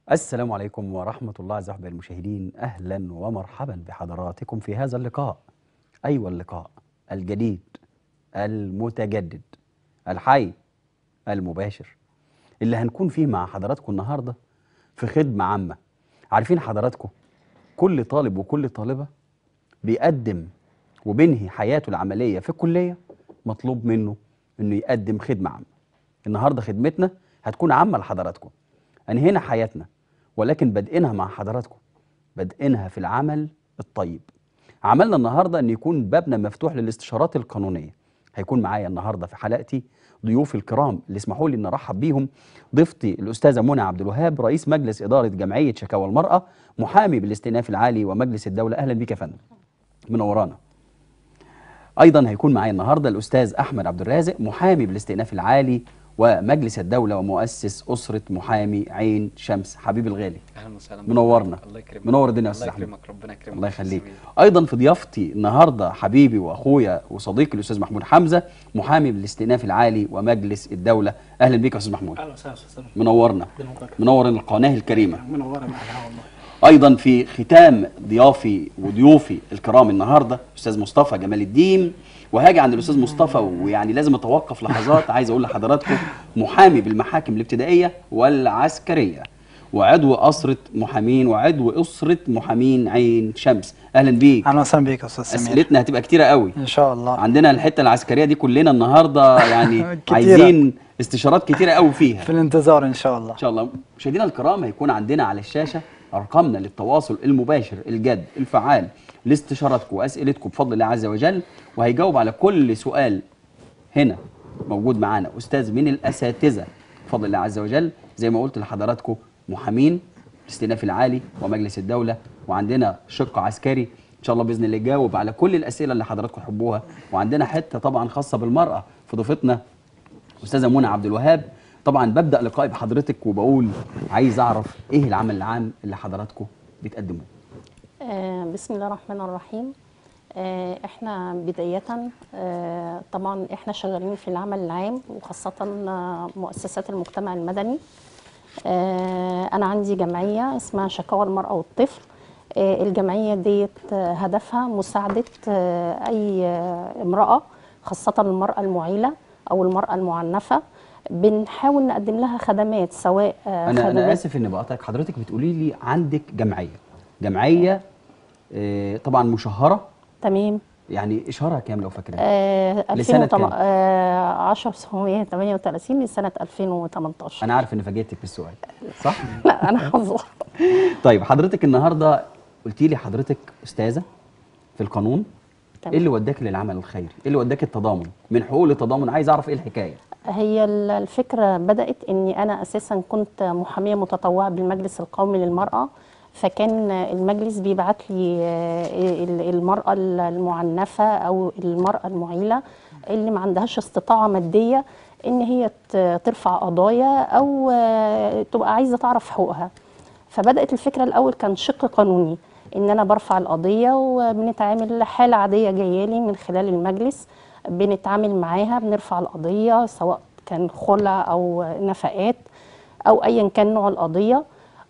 السلام عليكم ورحمة الله أعزائي أحبائي المشاهدين أهلا ومرحبا بحضراتكم في هذا اللقاء أيوة اللقاء الجديد المتجدد الحي المباشر اللي هنكون فيه مع حضراتكم النهاردة في خدمة عامة عارفين حضراتكم كل طالب وكل طالبة بيقدم وبينهي حياته العملية في الكلية مطلوب منه إنه يقدم خدمة عامة النهاردة خدمتنا هتكون عامة لحضراتكم أنهينا حياتنا ولكن بادئينها مع حضراتكم بادئينها في العمل الطيب عملنا النهارده ان يكون بابنا مفتوح للاستشارات القانونيه هيكون معايا النهارده في حلقتي ضيوفي الكرام اللي اسمحوا لي ان ارحب بيهم ضيفتي الاستاذه منى عبد الوهاب رئيس مجلس اداره جمعيه شكاوى المراه محامي بالاستئناف العالي ومجلس الدوله اهلا بيك يا فندم منورانا ايضا هيكون معايا النهارده الاستاذ احمد عبد الرازق محامي بالاستئناف العالي ومجلس الدوله ومؤسس اسره محامي عين شمس حبيبي الغالي اهلا وسهلا منورنا. الله يكرمك منور الدنيا يا الله أستاذ أحمد. يكرمك ربنا يكرمك الله يخليك تسلم ايضا في ضيافتي النهارده حبيبي واخويا وصديقي الاستاذ محمود حمزه محامي بالاستئناف العالي ومجلس الدوله اهلا بيك يا استاذ محمود اهلا وسهلا استاذ منورنا منور منور القناه الكريمه منوره معنا والله ايضا في ختام ضيافي وضيوفي الكرام النهارده استاذ مصطفى جمال الدين وهاجي عند الاستاذ مصطفى ويعني لازم اتوقف لحظات عايز اقول لحضراتكم محامي بالمحاكم الابتدائيه والعسكريه وعضو اسره محامين وعضو اسره محامين عين شمس اهلا بيك اهلا وسهلا بيك يا استاذ سمير اسئلتنا هتبقى كتيره قوي ان شاء الله عندنا الحته العسكريه دي كلنا النهارده يعني كتيرة. عايزين استشارات كتيره قوي فيها في الانتظار ان شاء الله ان شاء الله مشاهدينا الكرام هيكون عندنا على الشاشه ارقامنا للتواصل المباشر الجد الفعال لاستشاراتكم واسئلتكم بفضل الله عز وجل وهيجاوب على كل سؤال هنا موجود معانا استاذ من الاساتذه بفضل الله عز وجل زي ما قلت لحضراتكم محامين الاستئناف العالي ومجلس الدوله وعندنا شق عسكري ان شاء الله باذن الله يجاوب على كل الاسئله اللي حضراتكم تحبوها وعندنا حته طبعا خاصه بالمراه في ضيفتنا استاذه منى عبد الوهاب طبعا ببدا لقائي بحضرتك وبقول عايز اعرف ايه العمل العام اللي حضراتكم بتقدموه آه، بسم الله الرحمن الرحيم آه، احنا بداية آه، طبعا احنا شغالين في العمل العام وخاصة آه، مؤسسات المجتمع المدني آه، انا عندي جمعية اسمها شكاوى المرأة والطفل آه، الجمعية ديت آه، هدفها مساعدة آه، اي آه، امرأة خاصة المرأة المعيلة او المرأة المعنفة بنحاول نقدم لها خدمات سواء آه، انا انا خدمات اسف اني بقاطعك حضرتك بتقولي لي عندك جمعيه جمعيه آه، طبعا مشهره تمام يعني اشهارها كام لو فاكرين آه لسنة 2008 كام؟ آه 10938 لسنة 2018 انا عارف ان فاجئتك بالسؤال صح لا أنا حافظة طيب حضرتك النهارده قلتي لي حضرتك استاذه في القانون تمام. ايه اللي وداك للعمل الخيري ايه اللي وداك التضامن من حقوق للتضامن عايز اعرف ايه الحكايه هي ال- الفكرة بدأت إني أنا أساسا كنت محامية متطوعة بالمجلس القومي للمرأة فكان المجلس بيبعت لي آه، ال- المرأة المعنفة أو المرأة المعيلة اللي ما عندهاش استطاعة مادية إن هي ت- ترفع قضايا أو آه، تبقى عايزة تعرف حقوقها فبدات الفكره الاول كان شق قانوني ان انا برفع القضيه وبنتعامل حاله عاديه جايه لي من خلال المجلس بنتعامل معاها بنرفع القضيه سواء كان خلع او نفقات او ايا كان نوع القضيه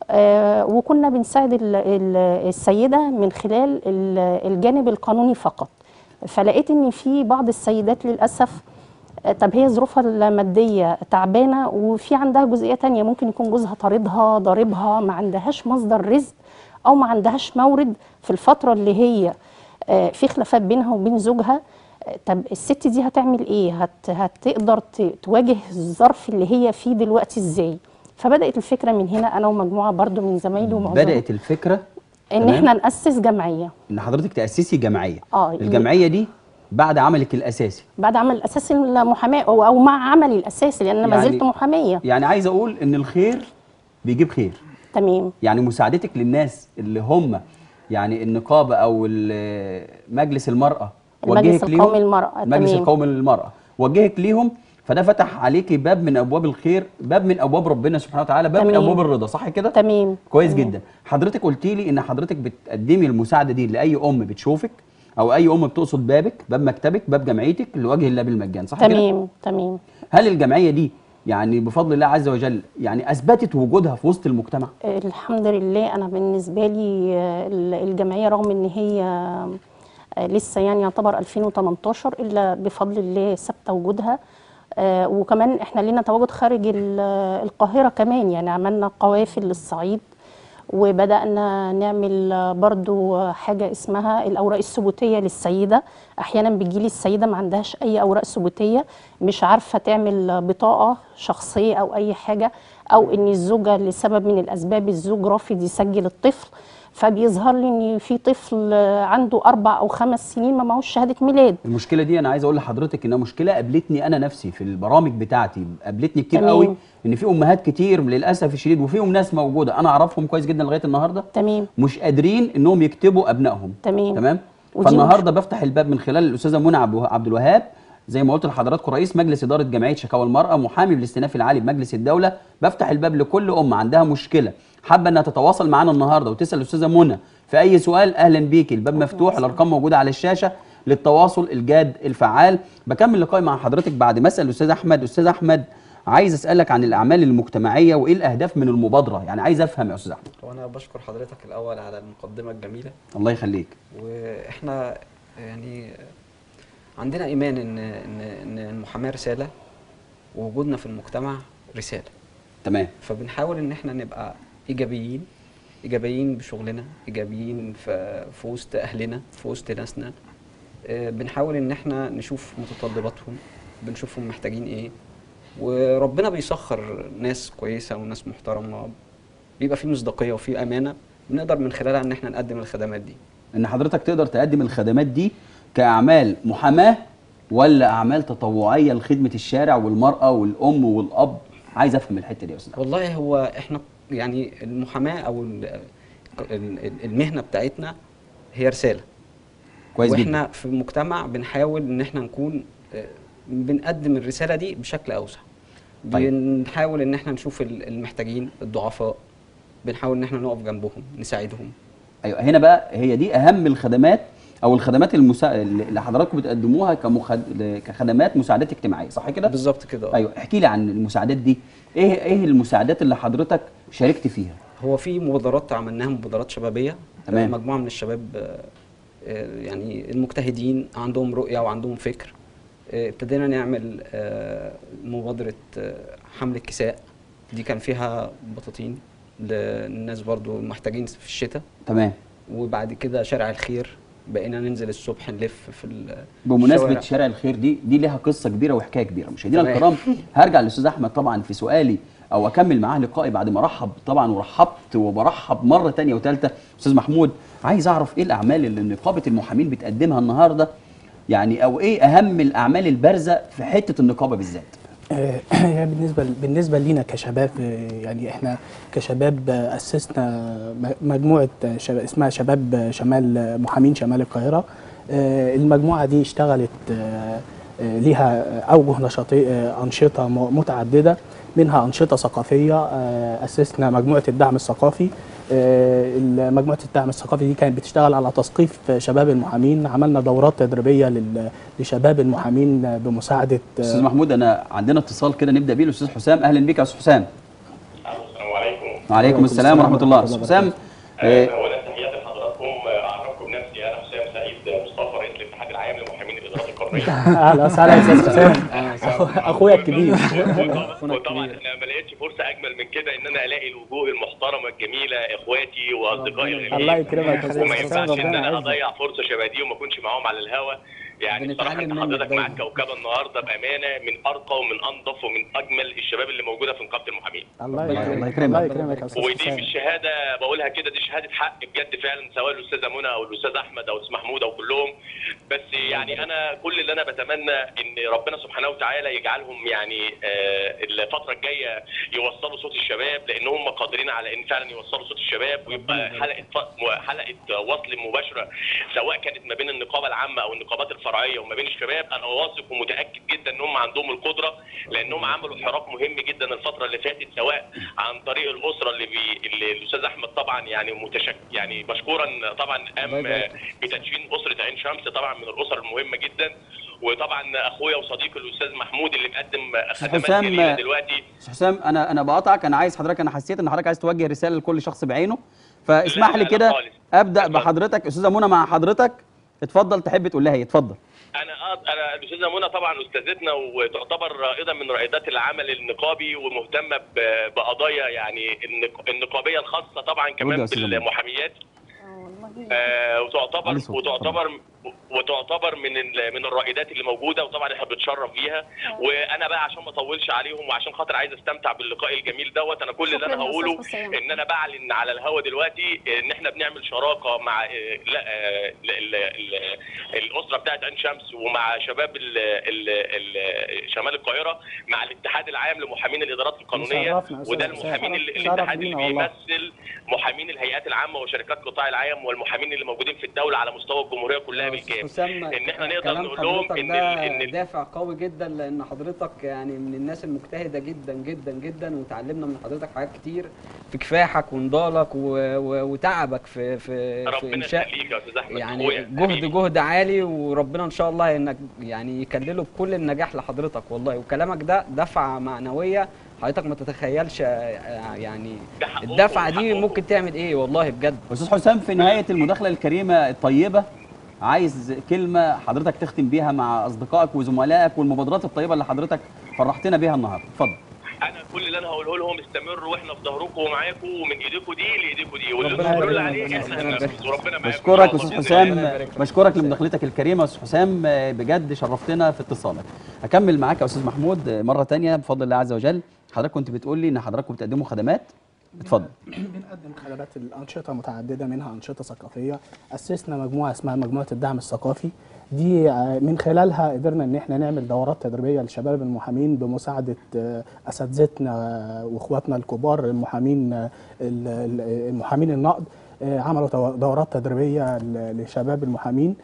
آه، وكنا بنساعد ال- ال- السيده من خلال ال- الجانب القانوني فقط فلقيت ان في بعض السيدات للاسف آه، طب هي ظروفها المادية تعبانة وفي عندها جزئية تانية ممكن يكون جوزها طاردها ضاربها ما عندهاش مصدر رزق أو ما عندهاش مورد في الفترة اللي هي آه، في خلافات بينها وبين زوجها آه، طب الست دي هتعمل ايه هت هتقدر ت- تواجه الظرف اللي هي فيه دلوقتي ازاي فبدأت الفكرة من هنا أنا ومجموعة برضو من زمايلي ومعظم بدات الفكره إن تمام. إحنا نأسس جمعية ان حضرتك تاسسي جمعيه آه، الجمعيه دي بعد عملك الاساسي بعد عمل الأساسي المحاماة أو أو مع عملي الأساسي لأن أنا ما يعني- زلت محامية يعني عايز اقول ان الخير بيجيب خير تمام يعني مساعدتك للناس اللي هم يعني النقابه او ال- مجلس المراه المجلس وجهك ليهم- القومي للمرأة، المجلس تمام. القومي للمراه وجهك ليهم فده فتح عليكي باب من ابواب الخير باب من ابواب ربنا سبحانه وتعالى باب من تمام. ابواب الرضا صح كده تمام كويس تمام. جدا حضرتك قلتي لي ان حضرتك بتقدمي المساعده دي لاي ام بتشوفك او اي ام بتقصد بابك باب مكتبك باب جمعيتك لوجه الله بالمجان صح كده تمام تمام هل الجمعيه دي يعني بفضل الله عز وجل يعني اثبتت وجودها في وسط المجتمع الحمد لله انا بالنسبه لي آه، الجمعيه رغم ان هي آه، لسه يعني يعتبر 2018 الا بفضل الله ثابته وجودها آه، وكمان احنا لنا تواجد خارج ال- القاهره كمان يعني عملنا قوافل للصعيد وبدانا نعمل آه، برضو حاجه اسمها الاوراق الثبوتيه للسيده احيانا بتجيلي السيده ما عندهاش اي اوراق ثبوتيه مش عارفه تعمل بطاقه شخصيه او اي حاجه او ان الزوجه لسبب من الاسباب الزوج رافض يسجل الطفل فبيظهر لي ان في طفل عنده اربع او خمس سنين ما معهوش شهاده ميلاد المشكله دي انا عايز اقول لحضرتك انها مشكله قابلتني انا نفسي في البرامج بتاعتي قابلتني كتير تمام. قوي ان في امهات كتير للاسف الشديد وفيهم ناس موجوده انا اعرفهم كويس جدا لغايه النهارده تمام مش قادرين انهم يكتبوا ابنائهم تمام تمام ودي فالنهارده بفتح الباب من خلال الاستاذه منى عبد الوه- عبد الوهاب زي ما قلت لحضراتكم رئيس مجلس اداره جمعيه شكاوى المراه محامي بالاستئناف العالي بمجلس الدوله بفتح الباب لكل ام عندها مشكله حابه انها تتواصل معانا النهارده وتسال الاستاذه منى في اي سؤال اهلا بيكي الباب مفتوح الارقام موجوده على الشاشه للتواصل الجاد الفعال بكمل لقائي مع حضرتك بعد ما اسال الاستاذ احمد استاذ احمد عايز اسالك عن الاعمال المجتمعيه وايه الاهداف من المبادره يعني عايز افهم يا استاذ احمد وانا بشكر حضرتك الاول على المقدمه الجميله الله يخليك واحنا يعني عندنا ايمان ان ان ان المحاماه رساله ووجودنا في المجتمع رساله تمام فبنحاول ان احنا نبقى ايجابيين ايجابيين بشغلنا ايجابيين في في وسط اهلنا في وسط ناسنا آه، بنحاول ان احنا نشوف متطلباتهم بنشوفهم محتاجين ايه وربنا بيسخر ناس كويسه وناس محترمه بيبقى في مصداقيه وفي امانه بنقدر من خلالها ان احنا نقدم الخدمات دي ان حضرتك تقدر تقدم الخدمات دي كاعمال محاماه ولا اعمال تطوعيه لخدمه الشارع والمراه والام والاب عايز افهم الحته دي يا استاذ والله هو احنا يعني المحاماه او ال- ال- المهنه بتاعتنا هي رساله كويس واحنا جدا في المجتمع بنحاول ان احنا نكون آه، بنقدم الرساله دي بشكل اوسع طيب. بنحاول ان احنا نشوف ال- المحتاجين الضعفاء بنحاول ان احنا نقف جنبهم نساعدهم ايوه هنا بقى هي دي اهم الخدمات او الخدمات المسا... اللي حضراتكم بتقدموها كمخد... كخدمات مساعدات اجتماعيه صح كده بالظبط كده آه. ايوه احكي لي عن المساعدات دي ايه ايه المساعدات اللي حضرتك شاركت فيها هو في مبادرات عملناها مبادرات شبابيه تمام. آه، مجموعه من الشباب آه، آه، يعني المجتهدين عندهم رؤيه وعندهم فكر آه، ابتدينا نعمل آه، مبادره آه، حمل الكساء دي كان فيها بطاطين للناس برضو محتاجين في الشتاء تمام وبعد كده شارع الخير بقينا ننزل الصبح نلف في ال- بمناسبه الشوارع. شارع الخير دي دي ليها قصه كبيره وحكايه كبيره مشاهدينا تمام. الكرام هرجع للاستاذ احمد طبعا في سؤالي او اكمل معاه لقائي بعد ما رحب طبعا ورحبت وبرحب مره تانية وثالثه استاذ محمود عايز اعرف ايه الاعمال اللي نقابه المحامين بتقدمها النهارده يعني او ايه اهم الاعمال البارزه في حته النقابه بالذات آه، هي بالنسبه بالنسبه لينا كشباب آه، يعني احنا كشباب آه، اسسنا م- مجموعه آه، شباب اسمها شباب آه، شمال آه، محامين شمال القاهره آه، المجموعه دي اشتغلت آه، آه، ليها اوجه نشاطي آه، انشطه م- متعدده منها انشطه ثقافيه آه، اسسنا مجموعه الدعم الثقافي آه، مجموعه الدعم الثقافي دي كانت بتشتغل على تثقيف شباب المحامين عملنا دورات تدريبيه لل- لشباب المحامين بمساعده آه، استاذ محمود انا عندنا اتصال كده نبدا بيه الاستاذ حسام اهلا بيك يا استاذ حسام السلام عليكم وعليكم السلام ورحمه الله استاذ حسام آه، اولا تحياتي لحضراتكم اعرفكم بنفسي انا حسام سعيد مصطفى رئيس الاتحاد العام لمحامين الادارات القانونيه اهلا وسهلا يا استاذ حسام اخويا الكبير وطبعا أخونا وطبعاً الكبير. انا ما لقيتش فرصه اجمل من كده ان انا الاقي الوجوه المحترمه الجميله اخواتي واصدقائي ربنا الغاليين الله يكرمك يا استاذ وما حسام ينفعش ان ربنا انا يعزك اضيع فرصه شبه دي وما اكونش معاهم على الهوا يعني بصراحه بنتعلم انت منك حضرتك دايماً. معاك كوكبه النهارده بامانه من ارقى ومن انظف ومن اجمل الشباب اللي موجوده في نقابه المحامين الله الله يكرمك يكرمك. الله يكرمك يا استاذ ودي حسام في الشهاده بقولها كده دي شهاده حق بجد فعلا سواء الاستاذه منى او الاستاذ احمد او الاستاذ محمود او كلهم بس يعني انا كل اللي انا بتمنى ان ربنا سبحانه وتعالى يجعلهم يعني آه، الفتره الجايه يوصلوا صوت الشباب لان هم قادرين على ان فعلا يوصلوا صوت الشباب ويبقى حلقه ف- حلقه وصل مباشره سواء كانت ما بين النقابه العامه او النقابات الفرعيه الفرعيه وما بين الشباب انا واثق ومتاكد جدا ان هم عندهم القدره لانهم عملوا حراك مهم جدا الفتره اللي فاتت سواء عن طريق الاسره اللي, بي... اللي الاستاذ احمد طبعا يعني متشك يعني مشكورا طبعا قام الله يبارك. بتدشين اسره عين شمس طبعا من الاسر المهمه جدا وطبعا اخويا وصديقي الاستاذ محمود اللي مقدم خدمات حسام، جميله دلوقتي استاذ حسام انا انا بقاطعك انا عايز حضرتك انا حسيت ان حضرتك عايز توجه رساله لكل شخص بعينه فاسمح لا، لي لا كده خالص. ابدا اتفضل. بحضرتك استاذه منى مع حضرتك اتفضل تحب تقول لها ايه اتفضل انا آه انا الاستاذه منى طبعا استاذتنا وتعتبر رائده من رائدات العمل النقابي ومهتمه ب- بقضايا يعني النق- النقابيه الخاصه طبعا ودي يا كمان أستاذة منى. بالمحاميات والله آه وتعتبر علي صوت، وتعتبر وتعتبر من ال- من الرائدات اللي موجوده وطبعا احنا بنتشرف بيها وانا بقى عشان ما اطولش عليهم وعشان خاطر عايز استمتع باللقاء الجميل دوت انا كل اللي شكراً انا يا أستاذ هقوله حسام. ان انا بعلن على الهوا دلوقتي ان احنا بنعمل شراكه مع آه، لا آه، ال- ال- ال- الاسره بتاعت عين شمس ومع شباب ال ال ال شمال القاهره مع الاتحاد العام لمحامين الادارات القانونيه يشرفنا يا أستاذ وده حسام. المحامين ال- شرف الاتحاد اللي لينا والله. بيمثل محامين الهيئات العامه وشركات القطاع العام والمحامين اللي موجودين في الدوله على مستوى الجمهوريه كلها بالكامل حسام ان احنا نقدر كلام نقول لهم حضرتك ان ده ال- ان ال- دافع قوي جدا لان حضرتك يعني من الناس المجتهده جدا جدا جدا وتعلمنا من حضرتك حاجات كتير في كفاحك ونضالك و... و... وتعبك في في, في ربنا انشاء يخليك يا استاذ احمد يعني أخويا، جهد حبيبي. جهد عالي وربنا ان شاء الله انك يعني يكلله بكل النجاح لحضرتك والله وكلامك ده دفعه معنويه حضرتك ما تتخيلش آه، يعني ده حقكم الدفعه دي وحقكم. ممكن تعمل ايه والله بجد استاذ حسام في نهايه المداخله الكريمه الطيبه عايز كلمه حضرتك تختم بيها مع اصدقائك وزملائك والمبادرات الطيبه اللي حضرتك فرحتنا بيها النهارده اتفضل انا كل اللي انا هقوله لهم استمروا واحنا في ظهركم ومعاكم ومن ايديكم دي لايديكم دي واللي ربنا انتوا بتقولوا يبارك عليه فيك. احنا ربنا يبارك هننفذ وربنا معاكم بشكرك إن شاء استاذ الله بإذن حسام الله. ربنا يبارك فيك. بشكرك لمداخلتك الكريمه استاذ حسام آه، بجد شرفتنا في اتصالك اكمل معاك يا استاذ محمود آه، مره تانية بفضل الله عز وجل حضرتك كنت بتقول لي ان حضراتكم بتقدموا خدمات اتفضل بنقدم خدمات الأنشطة متعددة منها أنشطة ثقافية أسسنا مجموعة اسمها مجموعة الدعم الثقافي دي آه، من خلالها قدرنا إن احنا نعمل دورات تدريبية لشباب المحامين بمساعدة آه، أساتذتنا آه، وإخواتنا الكبار المحامين آه، ال- ال- المحامين النقد آه، عملوا تو- دورات تدريبية ل- لشباب المحامين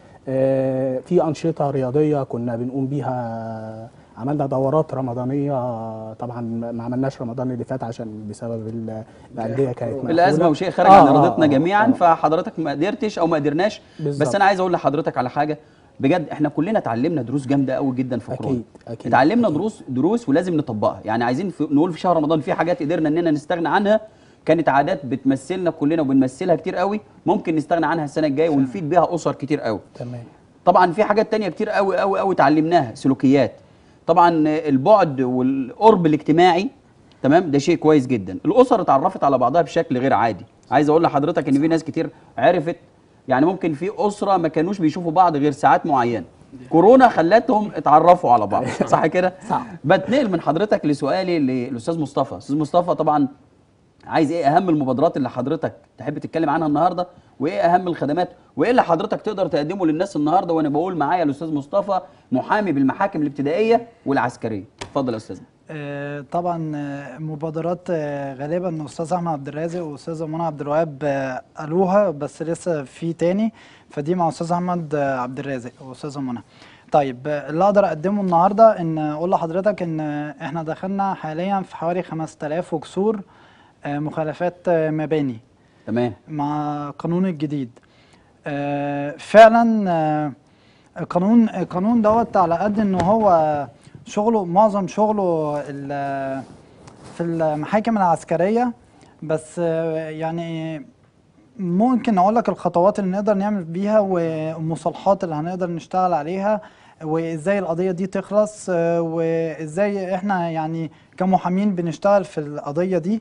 آه، في أنشطة رياضية كنا بنقوم بيها عملنا دورات رمضانية طبعا ما عملناش رمضان اللي فات عشان بسبب ال- الأندية كانت مقفولة. الازمه وشيء خارج آه، عن آه، ارادتنا آه، جميعا آه. فحضرتك ما قدرتش او ما قدرناش بالظبط. بس انا عايز اقول لحضرتك على حاجه بجد احنا كلنا اتعلمنا دروس جامده قوي جدا في أكيد، كورونا أكيد، اتعلمنا أكيد. دروس دروس ولازم نطبقها يعني عايزين في نقول في شهر رمضان في حاجات قدرنا اننا نستغنى عنها كانت عادات بتمثلنا كلنا وبنمثلها كتير قوي ممكن نستغنى عنها السنه الجايه ونفيد بيها اسر كتير قوي تمام طبعا في حاجات تانية كتير قوي قوي قوي اتعلمناها سلوكيات طبعا البعد والقرب الاجتماعي تمام ده شيء كويس جدا الاسر اتعرفت على بعضها بشكل غير عادي عايز اقول لحضرتك ان في ناس كتير عرفت يعني ممكن في اسره ما كانوش بيشوفوا بعض غير ساعات معينه كورونا خلتهم اتعرفوا على بعض صح كده صح. بتنقل من حضرتك لسؤالي للاستاذ مصطفى استاذ مصطفى طبعا عايز ايه اهم المبادرات اللي حضرتك تحب تتكلم عنها النهارده وايه اهم الخدمات وايه اللي حضرتك تقدر تقدمه للناس النهارده وانا بقول معايا الاستاذ مصطفى محامي بالمحاكم الابتدائيه والعسكريه اتفضل يا استاذ آه، طبعا آه، مبادرات آه، غالبا استاذ احمد عبد الرازق واستاذه منى عبد الوهاب آه، قالوها بس لسه في تاني فدي مع استاذ احمد آه، عبد الرازق واستاذه منى طيب آه، اللي اقدر اقدمه النهارده ان اقول لحضرتك ان آه، احنا دخلنا حاليا في حوالي 5000 وكسور آه، مخالفات آه، مباني تمام مع القانون الجديد آه، فعلا آه، القانون القانون دوت على قد ان هو شغله معظم شغله ال- في المحاكم العسكريه بس آه، يعني ممكن اقول لك الخطوات اللي نقدر نعمل بيها والمصالحات اللي هنقدر نشتغل عليها وازاي القضيه دي تخلص آه، وازاي احنا يعني كمحامين بنشتغل في القضيه دي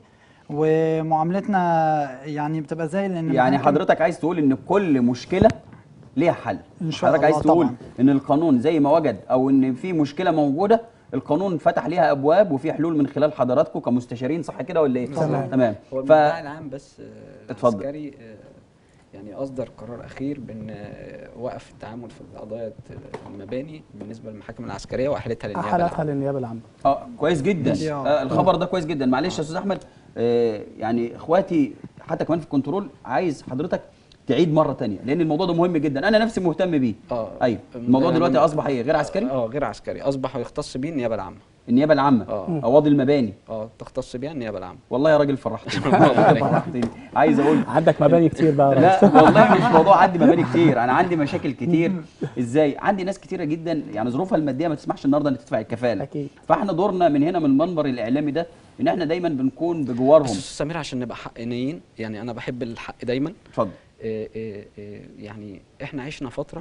ومعاملتنا يعني بتبقى زي لان يعني المحاكم- حضرتك عايز تقول ان كل مشكله ليها حل إن شاء حضرتك عايز الله تقول طبعاً. ان القانون زي ما وجد او ان في مشكله موجوده القانون فتح ليها ابواب وفي حلول من خلال حضراتكم كمستشارين صح كده ولا ايه تمام. تمام هو ف المدعي العام بس آه، اتفضل. العسكري آه، يعني اصدر قرار اخير بان آه، وقف التعامل في قضايا المباني بالنسبه للمحاكم العسكريه واحالتها للنيابه حالاتها العامة. للنيابه العامه اه كويس جدا دي- آه الخبر ده كويس جدا معلش يا استاذ احمد آه يعني اخواتي حتى كمان في الكنترول عايز حضرتك تعيد مره تانية لان الموضوع ده مهم جدا انا نفسي مهتم بيه اه ايوه الموضوع أنا- دلوقتي اصبح ايه غير عسكري اه غير عسكري اصبح يختص بيه النيابه العامه النيابه العامه آه. قواضي المباني اه تختص بيها النيابه العامه والله يا راجل فرحتني والله فرحتني عايز اقول عندك مباني كتير بقى يا لا ريس. والله مش موضوع عندي مباني كتير انا عندي مشاكل كتير ازاي عندي ناس كتيره جدا يعني ظروفها الماديه ما تسمحش النهارده ان تدفع الكفاله أكيد. فاحنا دورنا من هنا من المنبر الاعلامي ده ان احنا دايما بنكون بجوارهم بس أستاذ سمير عشان نبقى حقانيين يعني انا بحب الحق دايما اتفضل إيه إيه إيه يعني احنا عشنا فتره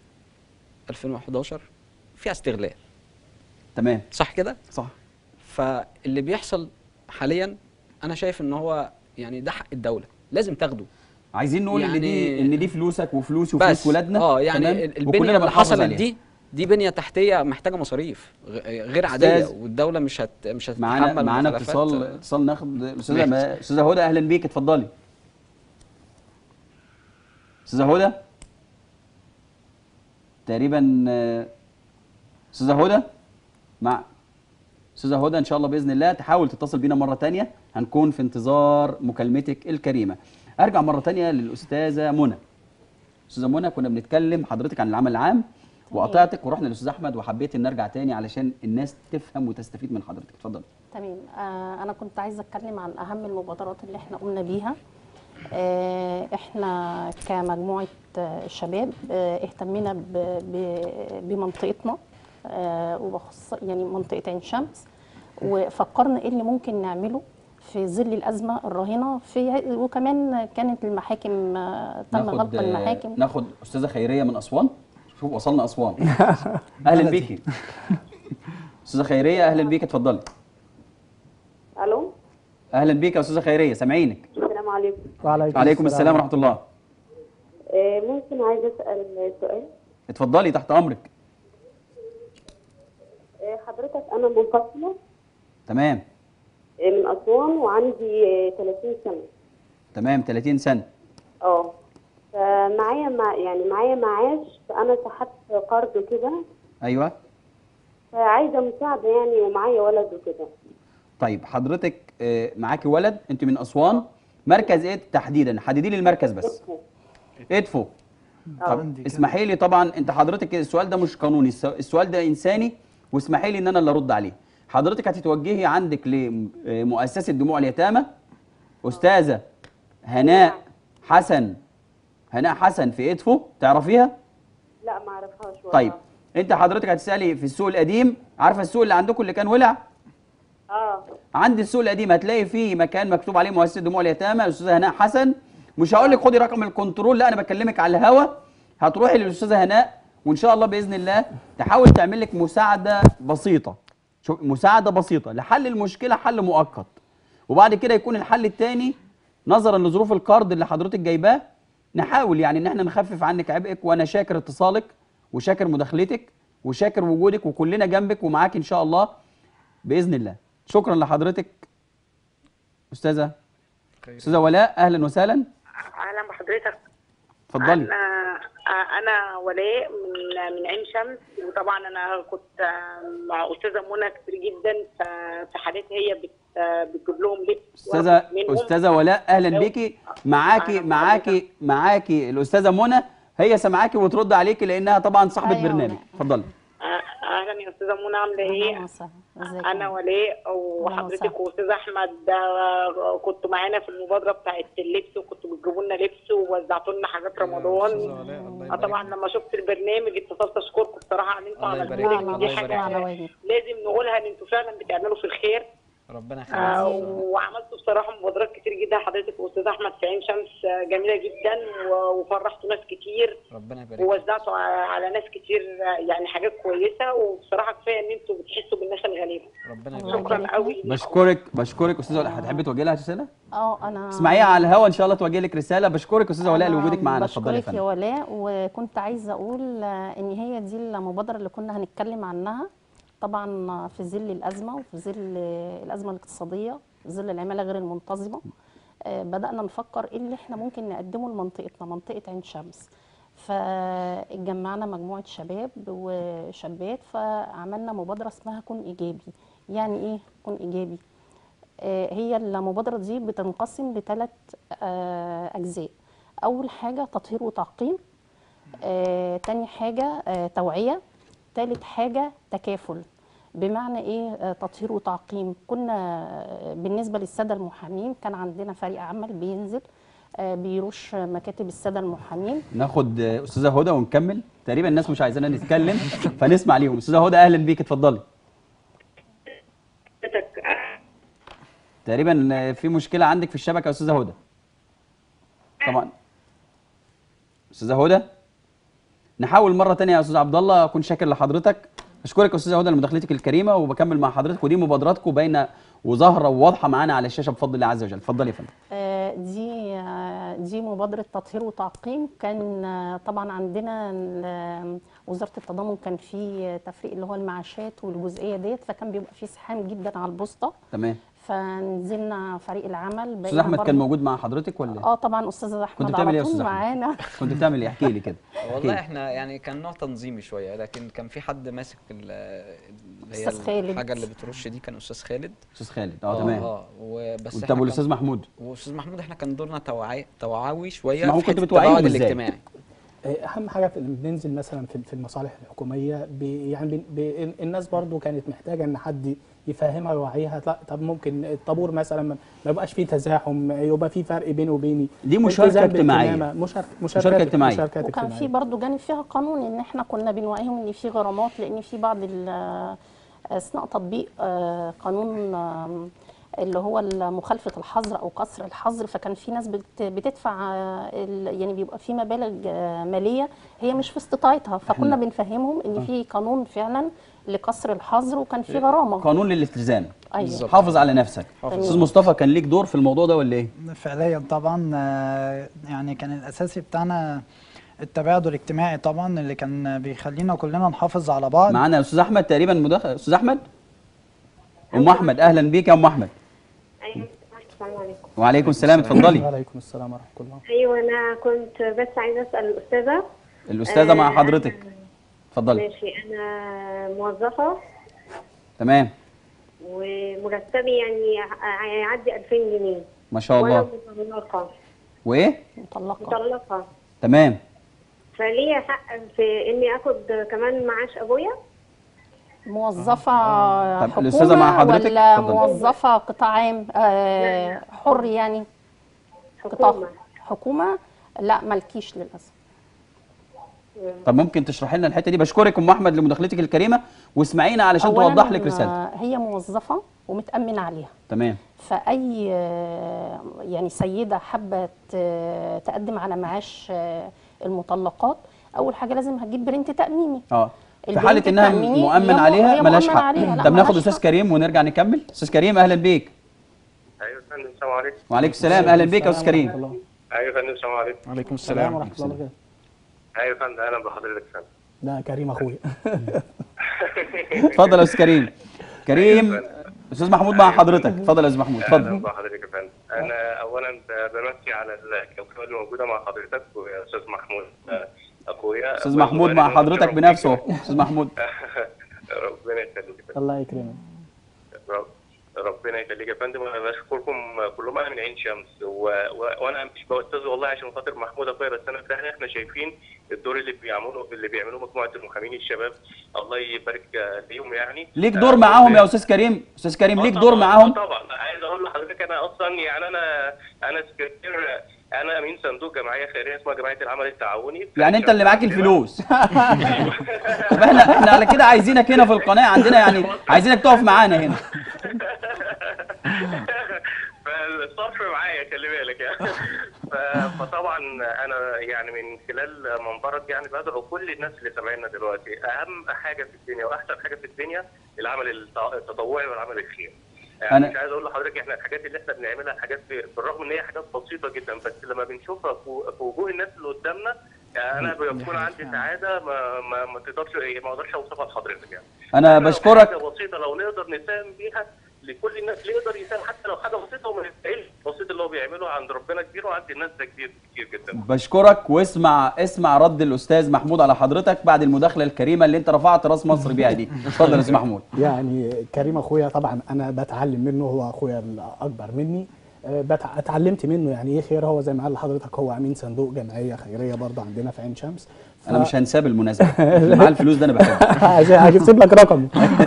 2011 فيها استغلال تمام صح كده صح فاللي بيحصل حاليا انا شايف ان هو يعني ده حق الدوله لازم تاخده عايزين نقول ان دي يعني- ان دي فلوسك وفلوسي وفلوس بس ولادنا اه يعني تمام؟ ال- وكلنا البنيه اللي بنحافظ حصلت عليها. دي دي بنيه تحتيه محتاجه مصاريف غ- غير عاديه أستاذ، والدوله مش هت مش هتتحمل معانا معانا مخالفات. اتصال اتصال ناخد الاستاذه ماشي. ما- استاذه هدى اهلا بيك اتفضلي استاذه هدى تقريبا آه، استاذه هدى مع استاذه هدى ان شاء الله باذن الله تحاول تتصل بينا مره تانية هنكون في انتظار مكالمتك الكريمه ارجع مره تانية للاستاذه منى استاذه منى كنا بنتكلم حضرتك عن العمل العام وقطعتك ورحنا للاستاذ احمد وحبيت ان ارجع تاني علشان الناس تفهم وتستفيد من حضرتك اتفضل تمام آه انا كنت عايزه اتكلم عن اهم المبادرات اللي احنا قمنا بيها آه احنا كمجموعه آه، شباب آه اهتمينا ب- ب- بمنطقتنا آه وبخص يعني منطقه عين شمس وفكرنا ايه اللي ممكن نعمله في ظل الازمه الراهنه في وكمان كانت المحاكم آه، تم غلق المحاكم ناخد استاذه خيريه من اسوان شوف وصلنا اسوان اهلا بيكي استاذه خيريه اهلا بيك اتفضلي الو اهلا بيك يا استاذه خيريه سامعينك السلام عليكم وعليكم عليكم السلام ورحمه الله آه، ممكن عايزه اسال سؤال اتفضلي تحت امرك آه، حضرتك انا منفصله تمام آه، من اسوان وعندي آه، 30 سنه تمام 30 سنه اه فمعايا مع يعني معايا معاش فانا سحبت قرض كده ايوه فعايزه مساعده يعني ومعايا ولد وكده طيب حضرتك آه، معاكي ولد انت من اسوان مركز ايه تحديدا حددي لي المركز بس ادفو طب عندي كده. اسمحي لي طبعا انت حضرتك السؤال ده مش قانوني الس- السؤال ده انساني واسمحي لي ان انا اللي ارد عليه حضرتك هتتوجهي عندك لمؤسسه دموع اليتامى استاذه هناء حسن هناء حسن في ادفو تعرفيها لا ما اعرفهاش والله طيب انت حضرتك هتسالي في السوق القديم عارفه السوق اللي عندكم اللي كان ولع اه عند السوق القديم هتلاقي فيه مكان مكتوب عليه مؤسسه دموع اليتامى الاستاذه هناء حسن مش هقول لك خدي رقم الكنترول لا انا بكلمك على الهوا هتروحي للاستاذه هناء وان شاء الله باذن الله تحاول تعمل لك مساعده بسيطه شوف مساعده بسيطه لحل المشكله حل مؤقت وبعد كده يكون الحل الثاني نظرا لظروف القرض اللي حضرتك جايباه نحاول يعني ان احنا نخفف عنك عبئك وانا شاكر اتصالك وشاكر مداخلتك وشاكر وجودك وكلنا جنبك ومعاك ان شاء الله باذن الله شكرا لحضرتك استاذه استاذه ولاء اهلا وسهلا اهلا بحضرتك اتفضلي انا انا ولاء من من عين شمس وطبعا انا كنت مع استاذه منى كتير جدا ف- في حالتها هي بت بتجيب لهم لبس استاذه وآخد منهم. استاذه ولاء اهلا لو- بيكي معاكي أهلا معاكي معاكي الاستاذه منى هي سامعاكي وترد عليكي لانها طبعا صاحبه أيوة برنامج ولاء. اتفضلي أه- اهلا يا استاذه منى عامله أهلاً ايه وسهلاً. ازيك انا يا ولاء وسهلاً. وحضرتك واستاذ احمد آه، كنتوا معانا في المبادره بتاعه اللبس وكنتوا بتجيبوا لنا لبس ووزعتوا لنا حاجات رمضان آه، طبعا لما شفت البرنامج اتصلت اشكركم بصراحه ان انتوا الله عملتوا يبارك لي لك، دي الله حاجه يبارك على واجب لازم نقولها ان انتوا فعلا بتعملوا في الخير ربنا آه، يخليك وعملتوا بصراحه مبادرات كتير جدا حضرتك واستاذ احمد في عين شمس آه، جميله جدا و- وفرحتوا ناس كتير ربنا يبارك ووزعتوا ع- على ناس كتير آه، يعني حاجات كويسه وبصراحه كفايه ان انتوا بتحسوا بالناس الغليبه ربنا الله يبارك شكرا يبارك قوي لك. بشكرك بشكرك استاذه ولاء هتحبي توجهي لها رساله اه انا اسمعيها على الهوا ان شاء الله توجه لك رساله بشكرك استاذه ولاء أنا لوجودك معانا اتفضلي يا بشكرك يا فندم ولاء وكنت عايزه اقول آه، ان هي دي المبادره اللي كنا هنتكلم عنها طبعا في ظل الازمه وفي ظل الازمه الاقتصاديه في ظل العماله غير المنتظمه آه، بدانا نفكر ايه اللي احنا ممكن نقدمه لمنطقتنا منطقه عين شمس فاتجمعنا مجموعه شباب وشابات فعملنا مبادره اسمها كن ايجابي يعني ايه كن ايجابي آه، هي المبادرة دي بتنقسم لثلاث أجزاء اول حاجه تطهير وتعقيم آه، تاني حاجه آه، توعيه تالت حاجه تكافل بمعنى ايه آه، تطهير وتعقيم كنا آه، بالنسبه للساده المحامين كان عندنا فريق عمل بينزل آه، بيرش مكاتب الساده المحامين ناخد آه، استاذه هدى ونكمل تقريبا الناس مش عايزانا نتكلم فنسمع ليهم استاذه هدى اهلا بيك اتفضلي تقريبا آه، في مشكله عندك في الشبكه يا استاذه هدى طبعا استاذه هدى نحاول مره تانية يا استاذ عبد الله اكون شاكر لحضرتك اشكرك يا استاذه هدى لمداخلتك الكريمه وبكمل مع حضرتك ودي مبادراتكم باينه وظاهره وواضحه معانا على الشاشه بفضل الله عز وجل اتفضلي يا فندم آه، دي آه، دي مبادرة تطهير وتعقيم كان آه، طبعا عندنا ال- وزارة التضامن كان في تفريق اللي هو المعاشات والجزئية ديت فكان بيبقى في زحام جدا على البوسطة تمام فنزلنا فريق العمل استاذ بقينا احمد كان برضو- موجود مع حضرتك ولا اه طبعا استاذ احمد كنت بتعمل ايه يا على طول أستاذ أحمد؟ معانا كنت بتعمل ايه احكي لي كده احكي والله لي. احنا يعني كان نوع تنظيمي شويه لكن كان في حد ماسك ال- اللي هي أستاذ خالد. الحاجه اللي بترش دي كان استاذ خالد استاذ خالد اه تمام اه وبس طب إحنا والاستاذ كان- محمود واستاذ محمود احنا كان دورنا توعي توعوي شويه محمود في كنت حتة بتوعيهم التباعد إزاي؟ الاجتماعي اهم حاجه في لما بننزل مثلا في في المصالح الحكوميه بي يعني بي بي الناس برضو كانت محتاجه ان حد يفهمها ويوعيها لا طب ممكن الطابور مثلا ما ما يبقاش فيه تزاحم يبقى فيه فرق بيني وبيني دي مشاركة التزام اجتماعية. باهتمامها. مشاركه مشاركة اجتماعية. مشاركات وكان في اجتماعيه برضو جانب فيها قانون ان احنا كنا بنوعيهم ان في غرامات لان في بعض ال- اثناء تطبيق آه، قانون آم، اللي هو مخالفه الحظر او قصر الحظر فكان في ناس بت- بتدفع آه، ال- يعني بيبقى في مبالغ آه، ماليه هي مش في استطاعتها فكنا بنفهمهم ان في قانون فعلا لقصر الحظر وكان في غرامه قانون للالتزام ايوه حافظ على نفسك استاذ مصطفى كان ليك دور في الموضوع ده ولا ايه فعليا طبعا آه، يعني كان الاساسي بتاعنا التباعد الاجتماعي طبعا اللي كان بيخلينا كلنا نحافظ على بعض معانا استاذ احمد تقريبا مداخل استاذ احمد ام احمد اهلا بيك يا ام احمد ايوه السلام عليكم وعليكم السلام اتفضلي وعليكم السلام ورحمه الله ايوه انا كنت بس عايزه اسال الاستاذه الاستاذه مع آه، حضرتك اتفضلي ماشي انا موظفه تمام ومرتبي يعني ع- هيعدي 2000 جنيه ما شاء وانا الله مطلقه وايه مطلقه مطلقه تمام فليا حق في اني اخد كمان معاش ابويا موظفة طب الأستاذة مع حكومة حضرتك؟ ولا اتفضلي. موظفة قطاع عام آه حر يعني قطاع حكومه حكومة لا مالكيش للأسف طب ممكن تشرحي لنا الحته دي بشكرك ام احمد لمداخلتك الكريمه واسمعينا علشان أولاً، توضح لك رسالتك آه، هي موظفة ومتأمن عليها تمام فأي آه، يعني سيدة حابة ت- تقدم على معاش آه، المطلقات أول حاجة لازم هتجيب برنت تأميني اه في البنت حاله انها التأميني مؤمن هي م- عليها هي ملاش مؤمن حق عليها، لا، طب ناخد ملاش استاذ حق. كريم ونرجع نكمل استاذ كريم اهلا بيك ايوه يا فندم السلام عليكم وعليكم السلام اهلا بيك يا استاذ السلام كريم ورحمة الله. ايوه يا فندم السلام عليكم وعليكم السلام السلام ورحمه الله وبركاته ايوه يا فندم اهلا بحضرتك يا فندم ده كريم اخويا اتفضل يا استاذ كريم كريم استاذ محمود مع حضرتك اتفضل يا استاذ محمود اهلا اتفضل بحضرتك يا فندم انا اولا ب- بمسي على الكوكبه اللي موجوده مع حضرتك ويا استاذ محمود آه، اخويا استاذ محمود مع حضرتك بنفسه استاذ محمود ربنا يخليك يا فندم الله يكرمك رب- ربنا يخليك يا فندم وانا بشكركم كلهم انا من عين شمس و... و... وانا مش بوتز والله عشان خاطر محمود اخويا بس انا فعلا احنا شايفين الدور اللي بيعملوا اللي بيعملوه مجموعه المحامين الشباب الله يبارك فيهم يعني ليك دور معاهم يا استاذ كريم استاذ كريم ليك دور طبعاً، معاهم طبعا عايز اقول لحضرتك انا اصلا يعني انا انا سكرتير انا امين صندوق جمعيه خيريه اسمها جمعيه العمل التعاوني يعني انت اللي معاك الفلوس طب احنا احنا على كده عايزينك هنا في القناه عندنا يعني عايزينك تقف معانا هنا فالصرف معايا خلي بالك يعني ف- فطبعا انا يعني من خلال منبرك يعني بدعو كل الناس اللي سامعيننا دلوقتي اهم حاجه في الدنيا واحسن حاجه في الدنيا العمل الت- التطوعي والعمل الخيري يعني أنا- مش عايز اقول لحضرتك احنا الحاجات اللي احنا بنعملها حاجات ب- بالرغم ان هي حاجات بسيطه جدا بس لما بنشوفها في في وجوه الناس اللي قدامنا يعني انا بيكون عندي سعاده ما ما, ما تقدرش ما اقدرش اوصفها لحضرتك يعني انا لو بشكرك حاجه بسيطه لو نقدر نساهم بيها لكل الناس اللي يقدر يساهم حتى لو حاجه بسيطه وما يستاهلش بسيط اللي هو بيعمله عند ربنا كبير وعند الناس ده كبير كتير جدا بشكرك واسمع اسمع رد الاستاذ محمود على حضرتك بعد المداخله الكريمه اللي انت رفعت راس مصر بيها دي اتفضل يا استاذ محمود يعني كريم اخويا طبعا انا بتعلم منه هو اخويا الاكبر مني آه، بتع- اتعلمت منه يعني ايه خير هو زي ما قال لحضرتك هو امين صندوق جمعيه خيريه برضه عندنا في عين شمس انا مش هنساه بالمناسبه اللي معاه الفلوس ده انا بحبه عشان هسيب لك رقمه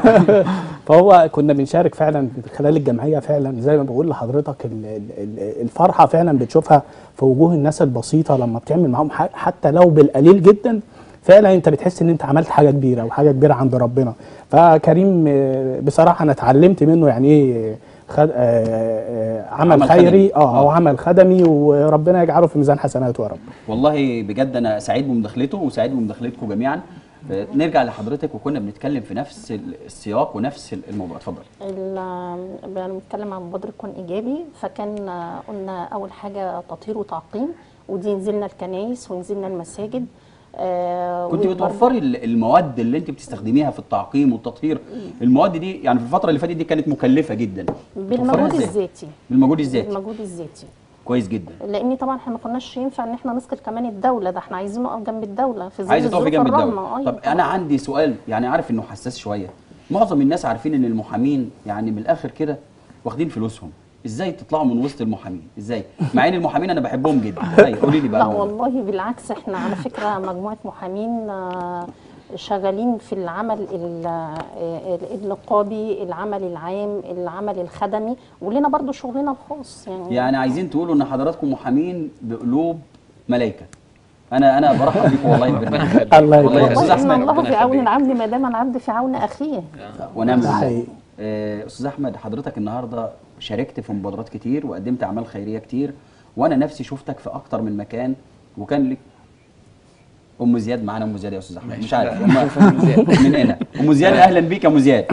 فهو كنا بنشارك فعلا من خلال الجمعيه فعلا زي ما بقول لحضرتك ال- ال- ال- الفرحه فعلا بتشوفها في وجوه الناس البسيطه لما بتعمل معاهم ح- حتى لو بالقليل جدا فعلا انت بتحس ان انت عملت حاجه كبيره وحاجه كبيره عند ربنا فكريم آه، بصراحه انا اتعلمت منه يعني ايه خد آه، آه، عمل, عمل خيري خدمي. اه او آه. عمل خدمي وربنا يجعله في ميزان حسناته يا رب والله بجد انا سعيد بمداخلته وسعيد بمداخلتكم جميعا آه، نرجع لحضرتك وكنا بنتكلم في نفس ال- السياق ونفس الموضوع اتفضل ال- بنتكلم عن مبادرة كون إيجابي فكان آه، قلنا أول حاجة تطهير وتعقيم ودي نزلنا الكنايس ونزلنا المساجد آه، كنت وبرضه- بتوفري ال- المواد اللي انت بتستخدميها في التعقيم والتطهير المواد دي يعني في الفتره اللي فاتت دي كانت مكلفه جدا بتوفريها بالمجهود إزاي؟ الذاتي بالمجهود الذاتي بالمجهود الذاتي كويس جدا لان طبعا احنا ما كناش ينفع ان احنا نسقط كمان الدوله ده احنا عايزين نقف جنب الدوله في ظل عايزه تقفي الظروف جنب الرهنة. الدوله أيوة طب انا طبعاً. عندي سؤال يعني عارف انه حساس شويه معظم الناس عارفين ان المحامين يعني من الاخر كده واخدين فلوسهم ازاي تطلعوا من وسط المحامين ازاي مع ان المحامين انا بحبهم جدا ازاي قولي لي بقى لا الموضوع. والله بالعكس احنا على فكره مجموعه محامين آه، شغالين في العمل ال- آه، النقابي العمل العام العمل الخدمي ولنا برضو شغلنا الخاص يعني يعني عايزين تقولوا ان حضراتكم محامين بقلوب ملائكه انا انا برحب بيكم والله البرنامج الله والله يا يبارك استاذ والله ان احمد الله ربنا في عون يخليك. العبد ما دام العبد في عون اخيه ونعم ده بالله. حقيقي. آه، استاذ احمد حضرتك النهارده شاركت في مبادرات كتير وقدمت اعمال خيريه كتير وانا نفسي شفتك في اكتر من مكان وكان لك ام زياد معانا ام زياد يا استاذ احمد مش عارف أم من هنا ام زياد اهلا بيك يا ام زياد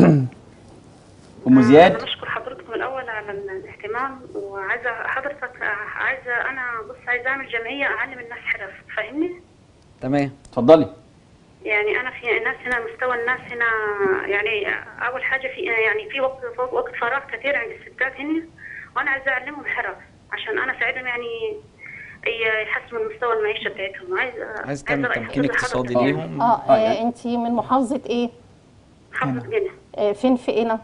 ام زياد انا بشكر حضرتك الاول على الاهتمام وعايزه حضرتك عايزه انا بص عايزه اعمل جمعيه اعلم الناس حرف فاهمني تمام اتفضلي يعني انا في ناس هنا مستوى الناس هنا يعني اول حاجه في يعني في وقت وقت فراغ كثير عند الستات هنا وانا عايزه اعلمهم حرف عشان انا اساعدهم يعني ي- يحسنوا من مستوى المعيشه بتاعتهم عايزه عايز تعمل رأي تمكين حضرتك. اقتصادي آه. ليهم اه, آه، يعني- آه انت من محافظه ايه محافظه جنة آه فين في هنا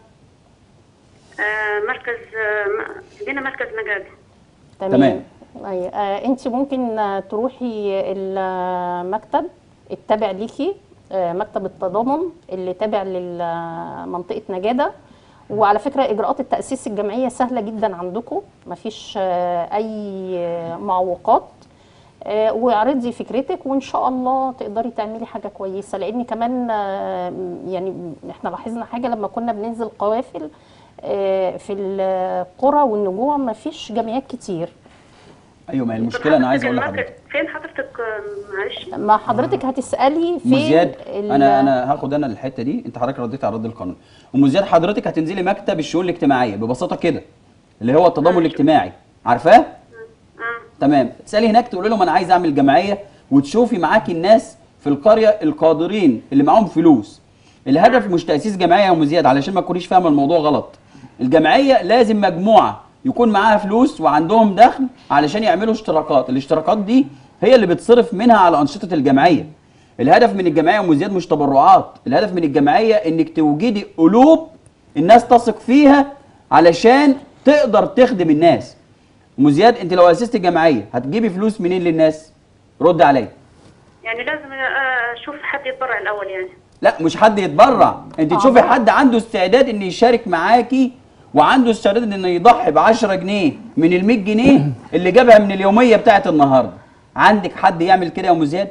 آه مركز آه جنة مركز نجاد تمام. أي. آه انت ممكن آه، تروحي المكتب التابع ليكي آه مكتب التضامن اللي تابع لمنطقه نجاده وعلى فكره اجراءات التاسيس الجمعيه سهله جدا عندكم مفيش آه اي معوقات آه، واعرضي فكرتك وان شاء الله تقدري تعملي حاجه كويسه لان كمان آه، يعني احنا لاحظنا حاجه لما كنا بننزل قوافل آه، في القرى والنجوع ما فيش جمعيات كتير ايوه ما هي المشكله انا عايز اقول المركز- لحضرتك فين حضرتك آه، معلش ما حضرتك هتسالي فين ام زياد ال- انا انا هاخد انا الحته دي انت حضرتك رديت على رد القانون ام زياد حضرتك هتنزلي مكتب الشؤون الاجتماعيه ببساطه كده اللي هو التضامن الاجتماعي عارفاه اه تمام تسالي هناك تقول لهم انا عايز اعمل جمعيه وتشوفي معاكي الناس في القريه القادرين اللي معاهم فلوس الهدف مش تاسيس جمعيه يا ام زياد علشان ما تكونيش فاهمه الموضوع غلط الجمعيه لازم مجموعه يكون معاها فلوس وعندهم دخل علشان يعملوا اشتراكات الاشتراكات دي هي اللي بتصرف منها على انشطه الجمعيه الهدف من الجمعيه يا ام زياد مش تبرعات الهدف من الجمعيه انك توجدي قلوب الناس تثق فيها علشان تقدر تخدم الناس ام زياد انت لو اسست جمعيه هتجيبي فلوس منين للناس رد عليا يعني لازم آه، اشوف حد يتبرع الاول يعني لا مش حد يتبرع انت تشوفي حد عنده استعداد ان يشارك معاكي وعنده استعداد انه يضحي ب 10 جنيه من ال 100 جنيه اللي جابها من اليوميه بتاعت النهارده عندك حد يعمل كده يا ام زياد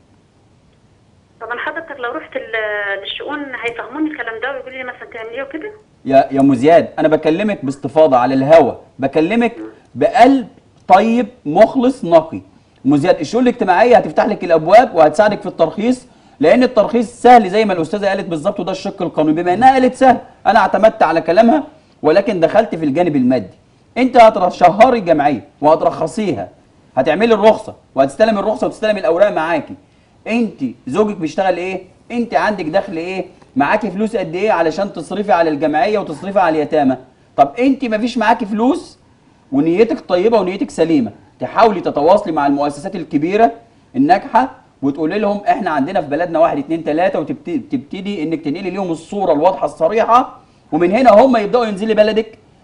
طبعا حضرتك لو رحت ال- للشؤون هيفهموني الكلام ده ويقولوا لي مثلا تعمل ايه وكده يا يا ام زياد انا بكلمك باستفاضه على الهوا بكلمك بقلب طيب مخلص نقي ام زياد الشؤون الاجتماعيه هتفتح لك الابواب وهتساعدك في الترخيص لان الترخيص سهل زي ما الاستاذه قالت بالظبط وده الشق القانوني بما انها قالت سهل انا اعتمدت على كلامها ولكن دخلت في الجانب المادي انت هتشهري الجمعيه وهترخصيها هتعملي الرخصه وهتستلمي الرخصه وتستلمي الاوراق معاكي انت زوجك بيشتغل ايه انت عندك دخل ايه معاكي فلوس قد ايه علشان تصرفي على الجمعيه وتصرفي على اليتامى طب انت مفيش معاكي فلوس ونيتك طيبه ونيتك سليمه تحاولي تتواصلي مع المؤسسات الكبيره الناجحه وتقولي لهم احنا عندنا في بلدنا واحد اتنين تلاته وتبتدي انك تنقلي ليهم الصوره الواضحه الصريحه ومن هنا هم يبداوا ينزلي بلدك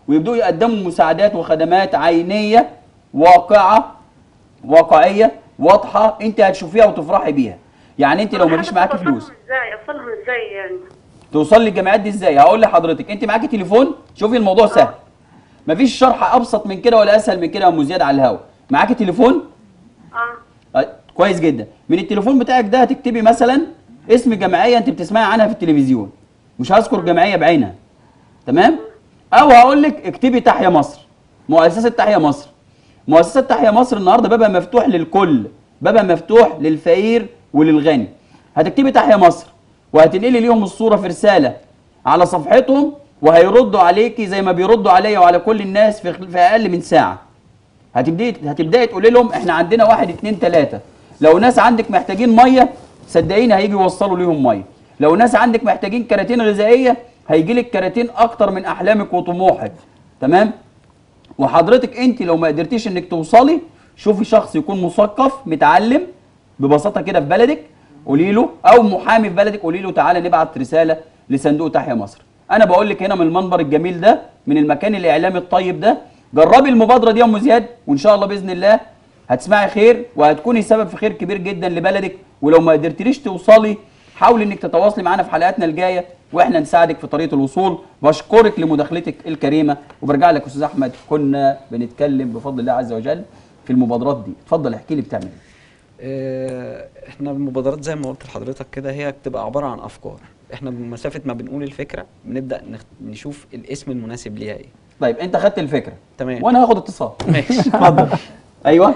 ويبداوا يقدموا مساعدات وخدمات عينيه واقعه واقعيه واضحه انت هتشوفيها وتفرحي بيها يعني انت لو مفيش معاكي فلوس ازاي اوصلهم ازاي يعني توصل للجامعات دي ازاي هقول لحضرتك انت معاكي تليفون شوفي الموضوع سهل مفيش شرح ابسط من كده ولا اسهل من كده يا ام زياد على الهوا معاكي تليفون اه آه، كويس جدا من التليفون بتاعك ده هتكتبي مثلا اسم جمعيه انت بتسمعي عنها في التلفزيون مش هذكر جمعيه بعينها تمام او هقول لك اكتبي تحيا مصر مؤسسه تحيا مصر مؤسسه تحيا مصر النهارده بابها مفتوح للكل بابها مفتوح للفقير وللغني هتكتبي تحيا مصر وهتنقلي ليهم الصوره في رساله على صفحتهم وهيردوا عليكي زي ما بيردوا عليا وعلى كل الناس في في اقل من ساعه هتبداي هتبداي تقولي لهم احنا عندنا واحد اتنين تلاته لو ناس عندك محتاجين ميه صدقيني هيجي يوصلوا ليهم ميه لو ناس عندك محتاجين كراتين غذائيه هيجي لك كراتين اكتر من احلامك وطموحك تمام وحضرتك انت لو ما قدرتيش انك توصلي شوفي شخص يكون مثقف متعلم ببساطه كده في بلدك قولي له او محامي في بلدك قولي له تعالى نبعت رساله لصندوق تحيا مصر انا بقول لك هنا من المنبر الجميل ده من المكان الاعلامي الطيب ده جربي المبادره دي يا ام زياد وان شاء الله باذن الله هتسمعي خير وهتكوني سبب في خير كبير جدا لبلدك ولو ما قدرتيش توصلي حاولي انك تتواصلي معانا في حلقاتنا الجايه واحنا نساعدك في طريقه الوصول بشكرك لمداخلتك الكريمه وبرجع لك استاذ احمد كنا بنتكلم بفضل الله عز وجل في المبادرات دي اتفضل احكي لي بتعمل ايه آه، احنا المبادرات زي ما قلت لحضرتك كده هي بتبقى عباره عن افكار احنا بمسافه ما بنقول الفكره بنبدا نخ- نشوف الاسم المناسب ليها ايه طيب انت خدت الفكره تمام وانا هاخد اتصال ماشي اتفضل ايوه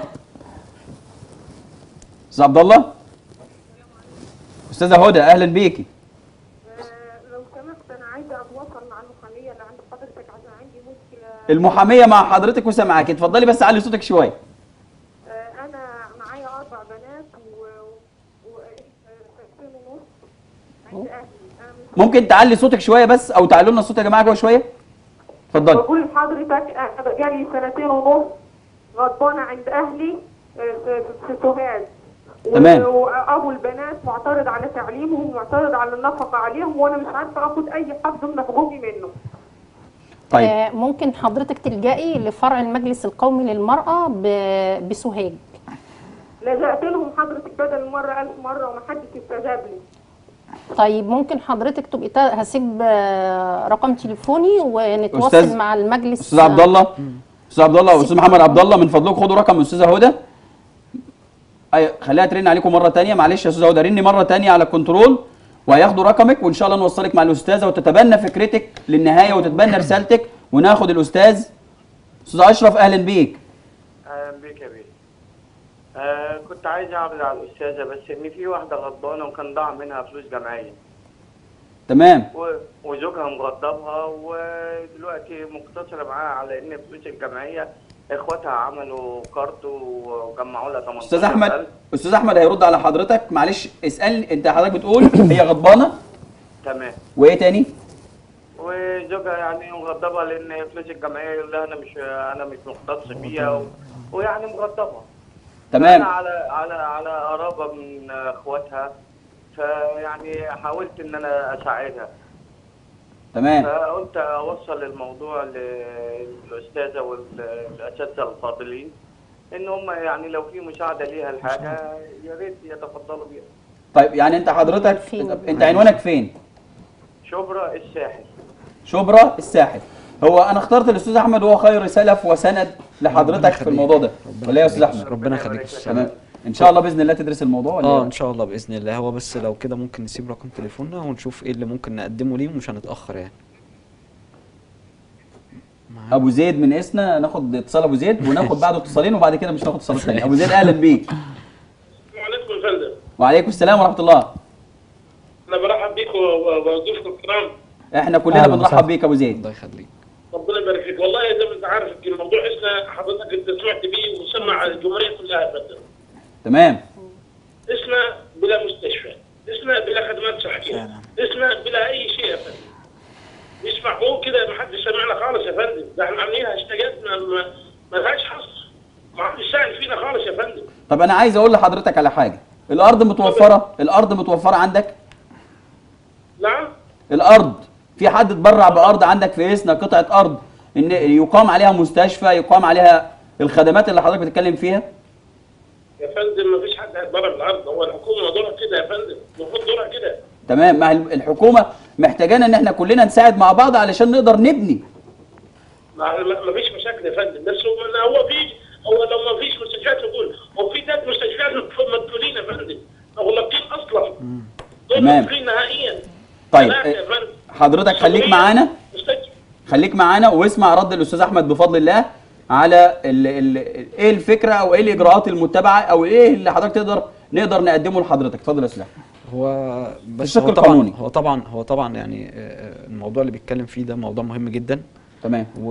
استاذ عبد الله استاذه هدى اهلا بيكي لو سمحت انا عايزه اتواصل مع المحاميه اللي عند حضرتك عشان عندي مشكله المحاميه مع حضرتك وسامعاكي اتفضلي بس علي صوتك شويه آه، انا معايا اربع بنات و و سنتين ونص عند اهلي انا مش ممكن تعلي صوتك شويه بس او تعلوا لنا الصوت يا جماعه جوه شويه اتفضلي بقول لحضرتك انا بقالي سنتين ونص غضبانه عند اهلي آه، في في سوهاج و- تمام. وابو البنات معترض على تعليمهم معترض على النفقه عليهم وانا مش عارفه اخد اي حق من حقوقي منه طيب آه، ممكن حضرتك تلجئي لفرع المجلس القومي للمرأة ب- بسوهاج لجأت لهم حضرتك بدل مره ألف مره ومحدش استجاب لي طيب ممكن حضرتك تبقي تا- هسيب آه، رقم تليفوني ونتواصل أستاذ- مع المجلس استاذ عبد الله استاذ عبد الله واستاذ محمد عبد الله من فضلكم خدوا رقم استاذه هدى اي خليها ترن عليكم مره تانية معلش يا استاذه هدى رني مره تانية على الكنترول وهياخدوا رقمك وان شاء الله نوصلك مع الاستاذه وتتبنى فكرتك للنهايه وتتبنى رسالتك وناخد الاستاذ استاذ اشرف اهلا بيك اهلا بيك يا بيه آه كنت عايز اعرض على الاستاذه بس ان في واحده غضبانه وكان ضاع منها فلوس جمعيه تمام و- وزوجها مغضبها ودلوقتي مقتصره معاها على ان فلوس الجمعيه اخواتها عملوا كارت وجمعوا لها 18 استاذ احمد استاذ احمد هيرد على حضرتك معلش اسال انت حضرتك بتقول هي غضبانه تمام وايه تاني وزوجها يعني مغضبها لان فلوس الجمعيه يقول لها انا مش انا مش مختص بيها و... ويعني مغضبها تمام انا على على على قرابه من اخواتها فيعني حاولت ان انا اساعدها تمام فقلت اوصل الموضوع للاستاذه والاساتذه الفاضلين ان هم يعني لو في مساعده ليها الحاجه يا ريت يتفضلوا بيها طيب يعني انت حضرتك انت عنوانك فين شبرا الساحل شبرا الساحل هو انا اخترت الاستاذ احمد وهو خير سلف وسند لحضرتك في الموضوع ده ولا ايه يا استاذ احمد ربنا يخليك تمام ان شاء الله باذن الله تدرس الموضوع ولا اه إيه؟ ان شاء الله باذن الله هو بس لو كده ممكن نسيب رقم تليفوننا ونشوف ايه اللي ممكن نقدمه ليه ومش هنتاخر يعني ابو زيد من اسنا ناخد اتصال ابو زيد وناخد بعده اتصالين وبعد كده مش ناخد اتصالات تانية ابو زيد اهلا بيك وعليكم يا فندم وعليكم السلام ورحمه الله انا برحب بيك وضيوفكم الكرام احنا كلنا أهلا وسهلا. بنرحب بيك يا ابو زيد الله يخليك ربنا يبارك فيك والله زي ما انت عارف الموضوع اسنا حضرتك انت سمعت بيه وسمع الجمهوريه كلها يا فندم تمام اسنا بلا مستشفى اسنا بلا خدمات صحيه اسنا بلا اي شيء يا فندم مش معقول كده ما حدش سمعنا خالص يا فندم ده احنا عاملين هاشتاجات ما ما- ما لهاش حصر ما حدش سائل فينا خالص يا فندم طب انا عايز اقول لحضرتك على حاجه الارض متوفره الارض متوفره عندك نعم الارض في حد اتبرع بارض عندك في اسنا قطعه ارض ان يقام عليها مستشفى يقام عليها الخدمات اللي حضرتك بتتكلم فيها يا فندم ما فيش حد هيتضرب الارض هو الحكومه دورها كده يا فندم المفروض دورها كده تمام ما هي الحكومه محتاجانا ان احنا كلنا نساعد مع بعض علشان نقدر نبني ما ما فيش مشاكل يا فندم بس هو هو في هو لو ما فيش مستشفيات نقول هو في ثلاث مستشفيات مدخولين يا فندم مغلقين اصلا دول تمام. مدخولين نهائيا طيب ثلاثة يا إيه، فندم حضرتك خليك معانا مستشفى خليك معانا واسمع رد الاستاذ احمد بفضل الله على ال ال ايه الفكره او ايه الاجراءات المتبعه او ايه اللي حضرتك تقدر نقدر نقدمه لحضرتك اتفضل يا استاذ أحمد. هو بس الشق هو طبعا القانوني. هو طبعا هو طبعا يعني آه، الموضوع اللي بيتكلم فيه ده موضوع مهم جدا تمام و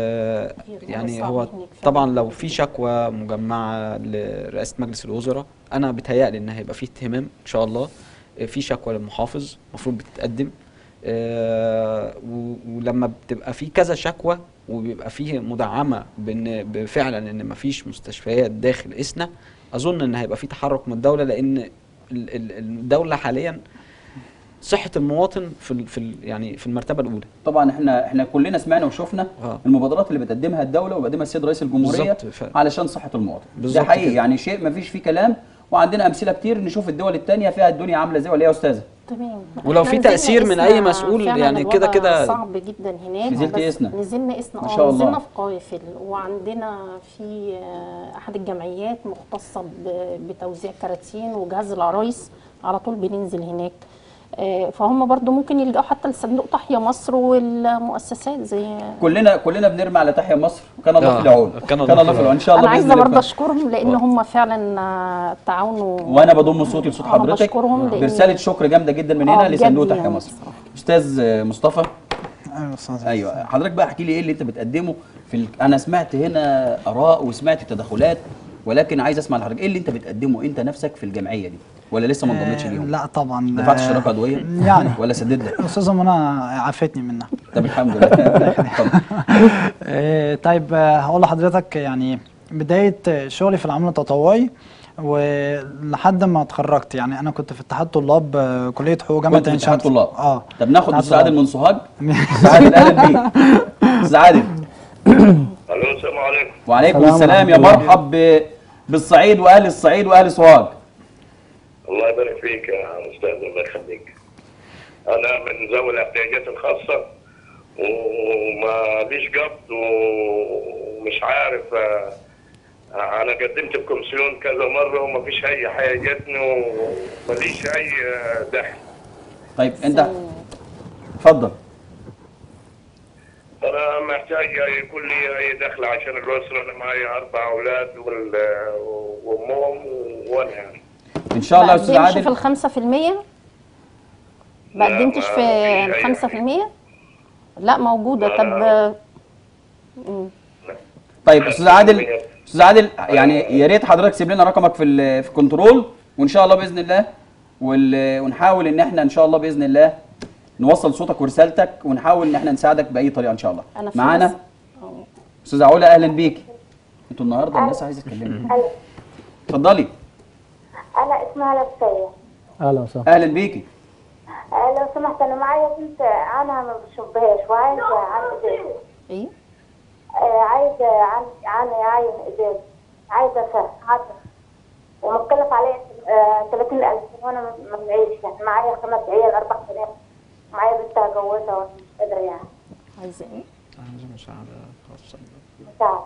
يعني هو طبعا لو في شكوى مجمعه لرئاسه مجلس الوزراء انا بتهيألي ان هيبقى فيه اهتمام ان شاء الله آه، في شكوى للمحافظ المفروض بتتقدم آه، و- ولما بتبقى في كذا شكوى وبيبقى فيه مدعمه بان بفعلا ان مفيش مستشفيات داخل اسنا اظن ان هيبقى في تحرك من الدوله لان ال- ال- الدوله حاليا صحه المواطن في ال في ال يعني في المرتبه الاولى طبعا احنا احنا كلنا سمعنا وشفنا آه. المبادرات اللي بتقدمها الدوله وبيقدمها السيد رئيس الجمهوريه بالظبط، ف- علشان صحه المواطن ده بالظبط حقيقي كده. يعني شيء ما فيش فيه كلام وعندنا امثله كتير نشوف الدول الثانيه فيها الدنيا عامله ازاي ولا ايه يا استاذه تمام ولو إحنا في نزلنا تأثير من إسنا أي مسؤول فعلاً يعني كده الوضع كده- صعب جدا هناك نزلتي بس إسنا؟ نزلنا اسنا ما اه شاء الله. نزلنا في قوافل وعندنا في آه، احد الجمعيات مختصه ب- بتوزيع كراتين وجهاز العرايس على طول بننزل هناك آه، فهم برضو ممكن يلجأوا حتى لصندوق تحيا مصر والمؤسسات زي كلنا كلنا بنرمي على تحيا مصر وكان الله آه، في العون كان الله كان في الله في العون العون. ان شاء الله انا عايزه بإذن الله برضه اشكرهم لان هم فعلا آه، تعاونوا وانا بضم صوتي لصوت أنا حضرتك بشكرهم لأن- برساله شكر جامده جدا من آه، هنا بجد لصندوق تحيا يعني مصر استاذ مصطفى ايوه استاذ ايوه حضرتك بقى احكي لي ايه اللي انت بتقدمه في ال... انا سمعت هنا اراء وسمعت تدخلات ولكن عايز اسمع لحضرتك ايه اللي انت بتقدمه انت نفسك في الجمعيه دي ولا لسه ما انضمتش آه، ليهم لا طبعا دفعت آه، اشتراك عضويه يعني ولا سدد لك استاذه منى عافتني منها طب الحمد لله اتفضل. آه، طيب آه، هقول لحضرتك يعني بدايه شغلي في العمل التطوعي ولحد ما اتخرجت يعني انا كنت في اتحاد طلاب آه، كليه حقوق جامعه كنت في عين اتحاد شمس طلاب اه طب ناخد اتحاد استاذ عادل طلاب. من سوهاج استاذ عادل اهلا بيك استاذ عادل الو السلام عليكم وعليكم السلام السلام يا ورحمة الله. مرحب ب- بالصعيد واهل الصعيد واهل سوهاج الله يبارك فيك يا استاذ الله يخليك انا من ذوي الاحتياجات الخاصه وما ليش قبض ومش عارف آه، انا قدمت بكومسيون كذا مره وما فيش اي حاجه جاتني وماليش اي آه، دخل طيب انت اتفضل انا محتاج يكون لي اي دخل عشان الاسره انا معايا اربع اولاد وال- وامهم وانا يعني ان شاء الله يا استاذ بقدمش في عادل الخمسة في المية ما لا، قدمتش ما في فيش أي الخمسة في المية لا موجودة لا، طب لا. مم. طيب استاذ عادل استاذ عادل يعني يا ريت حضرتك تسيب لنا رقمك في ال- في كنترول وان شاء الله باذن الله وال- ونحاول ان احنا ان شاء الله باذن الله نوصل صوتك ورسالتك ونحاول ان احنا نساعدك باي طريقه ان شاء الله أنا في معانا ناس- استاذه علا اهلا بيك انتوا النهارده الناس عايزه تكلمك أنا اتفضلي أنا اسمها لبسية اهلا وسهلا اهلا بيكي آه، لو سمحت أنا معايا بنت أنا ما بشوفهاش وعايزة عن إيدين ايه آه، عايزة عن عن عين إيدين عايزة فهم عايزة ومتكلف عليا آه، 30000 وأنا ما ما معيش يعني معايا خمس عيال أربع بنات معايا بنت هجوزها وأنا مش قادرة يعني عايزة ايه مش عارفة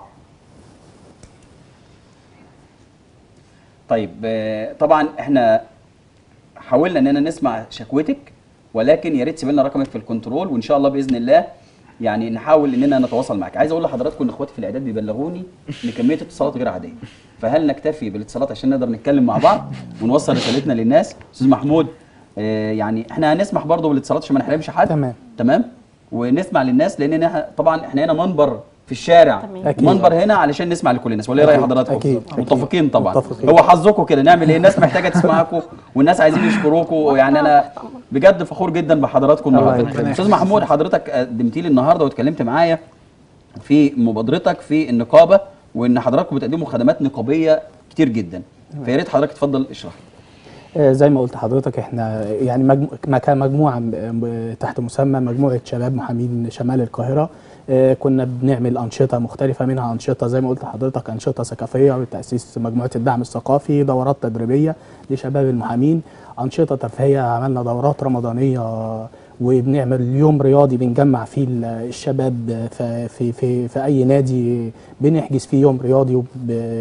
طيب آه، طبعا احنا حاولنا اننا نسمع شكوتك ولكن يا ريت تسيب لنا رقمك في الكنترول وان شاء الله باذن الله يعني نحاول اننا نتواصل معاك عايز اقول لحضراتكم ان اخواتي في الاعداد بيبلغوني ان كميه اتصالات غير عاديه فهل نكتفي بالاتصالات عشان نقدر نتكلم مع بعض ونوصل رسالتنا للناس استاذ محمود آه، يعني احنا هنسمح برضه بالاتصالات عشان ما نحرمش حد تمام تمام ونسمع للناس لان احنا طبعا احنا هنا منبر في الشارع تمام. أكيد. منبر هنا علشان نسمع لكل الناس ولا ايه راي أكيد. حضراتكم أكيد. أكيد. متفقين طبعا متفقين. هو حظكم كده نعمل ايه الناس محتاجه تسمعكم والناس عايزين يشكروكم يعني انا بجد فخور جدا بحضراتكم الله النهارده يكرمك. استاذ محمود حضرتك قدمت لي النهارده واتكلمت معايا في مبادرتك في النقابه وان حضراتكم بتقدموا خدمات نقابيه كتير جدا فيا ريت حضرتك تفضل اشرح آه، زي ما قلت لحضرتك احنا يعني مجمو... ما كان مجموعه م- م- تحت مسمى مجموعه شباب محامين شمال القاهره آه، كنا بنعمل انشطه مختلفه منها انشطه زي ما قلت لحضرتك انشطه ثقافيه بتاسيس مجموعه الدعم الثقافي دورات تدريبيه لشباب المحامين انشطه ترفيهيه عملنا دورات رمضانيه وبنعمل يوم رياضي بنجمع فيه ال- الشباب في في في, في اي نادي بنحجز فيه يوم رياضي وب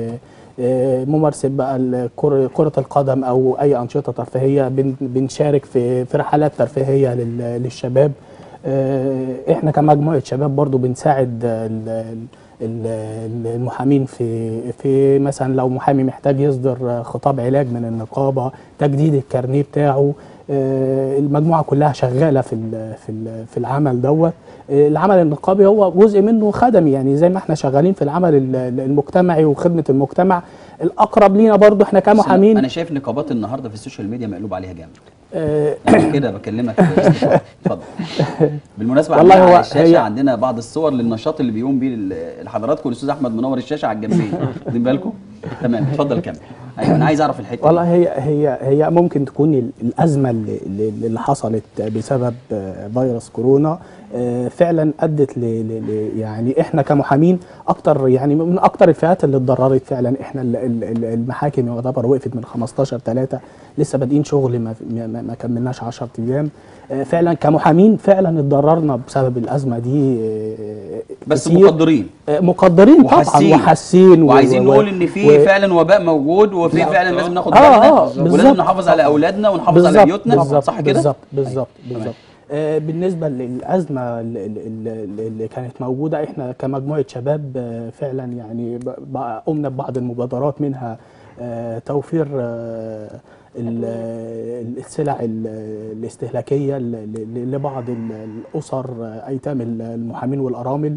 آه، ممارسه بقى الكر- كره القدم او اي انشطه ترفيهيه بن- بنشارك في في رحلات ترفيهيه لل- للشباب آه، احنا كمجموعه شباب برضو بنساعد ال- ال- ال- المحامين في في مثلا لو محامي محتاج يصدر خطاب علاج من النقابه تجديد الكارنيه بتاعه آه، المجموعه كلها شغاله في ال- في ال- في العمل دوت آه، العمل النقابي هو جزء منه خدمي يعني زي ما احنا شغالين في العمل ال- ال- المجتمعي وخدمه المجتمع الاقرب لينا برضو احنا كمحامين انا شايف نقابات النهارده في السوشيال ميديا مقلوب عليها جامد آه، يعني كده بكلمك في استفاضة. اتفضل بالمناسبه والله عندنا هو على الشاشه هي- عندنا بعض الصور للنشاط اللي بيقوم بيه ال- حضراتكم الاستاذ احمد منور الشاشه على الجنبين واخدين بالكم تمام اتفضل كمل ايوه انا عايز اعرف الحته والله دي. هي هي هي ممكن تكون ال- الازمه اللي, اللي اللي حصلت بسبب آه، فيروس كورونا آه، فعلا ادت ل ل- ل- يعني احنا كمحامين اكتر يعني من اكتر الفئات اللي اتضررت فعلا احنا ال- ال- ال- المحاكم يعتبر وقفت من 15 3 لسه بادئين شغل ما, ما, ما كملناش 10 ايام آه، فعلا كمحامين فعلا اتضررنا بسبب الازمه دي آه، بس كتير. مقدرين آه، مقدرين طبعا وحاسين وحاسين و- وعايزين و- نقول ان في و- فعلا وباء موجود وفي لا. فعلا لازم ناخد آه، بالنا آه، ولازم بالظبط. نحافظ على اولادنا ونحافظ على بالظبط، بيوتنا بالظبط صح كده بالظبط بالظبط بالظبط آه، بالنسبه للازمه اللي, اللي اللي كانت موجوده احنا كمجموعه شباب آه، فعلا يعني ب- ب- قمنا ببعض المبادرات منها آه، توفير آه، ال- ال- السلع ال- الاستهلاكيه ل- ل- لبعض ال- الاسر آه، ايتام المحامين والارامل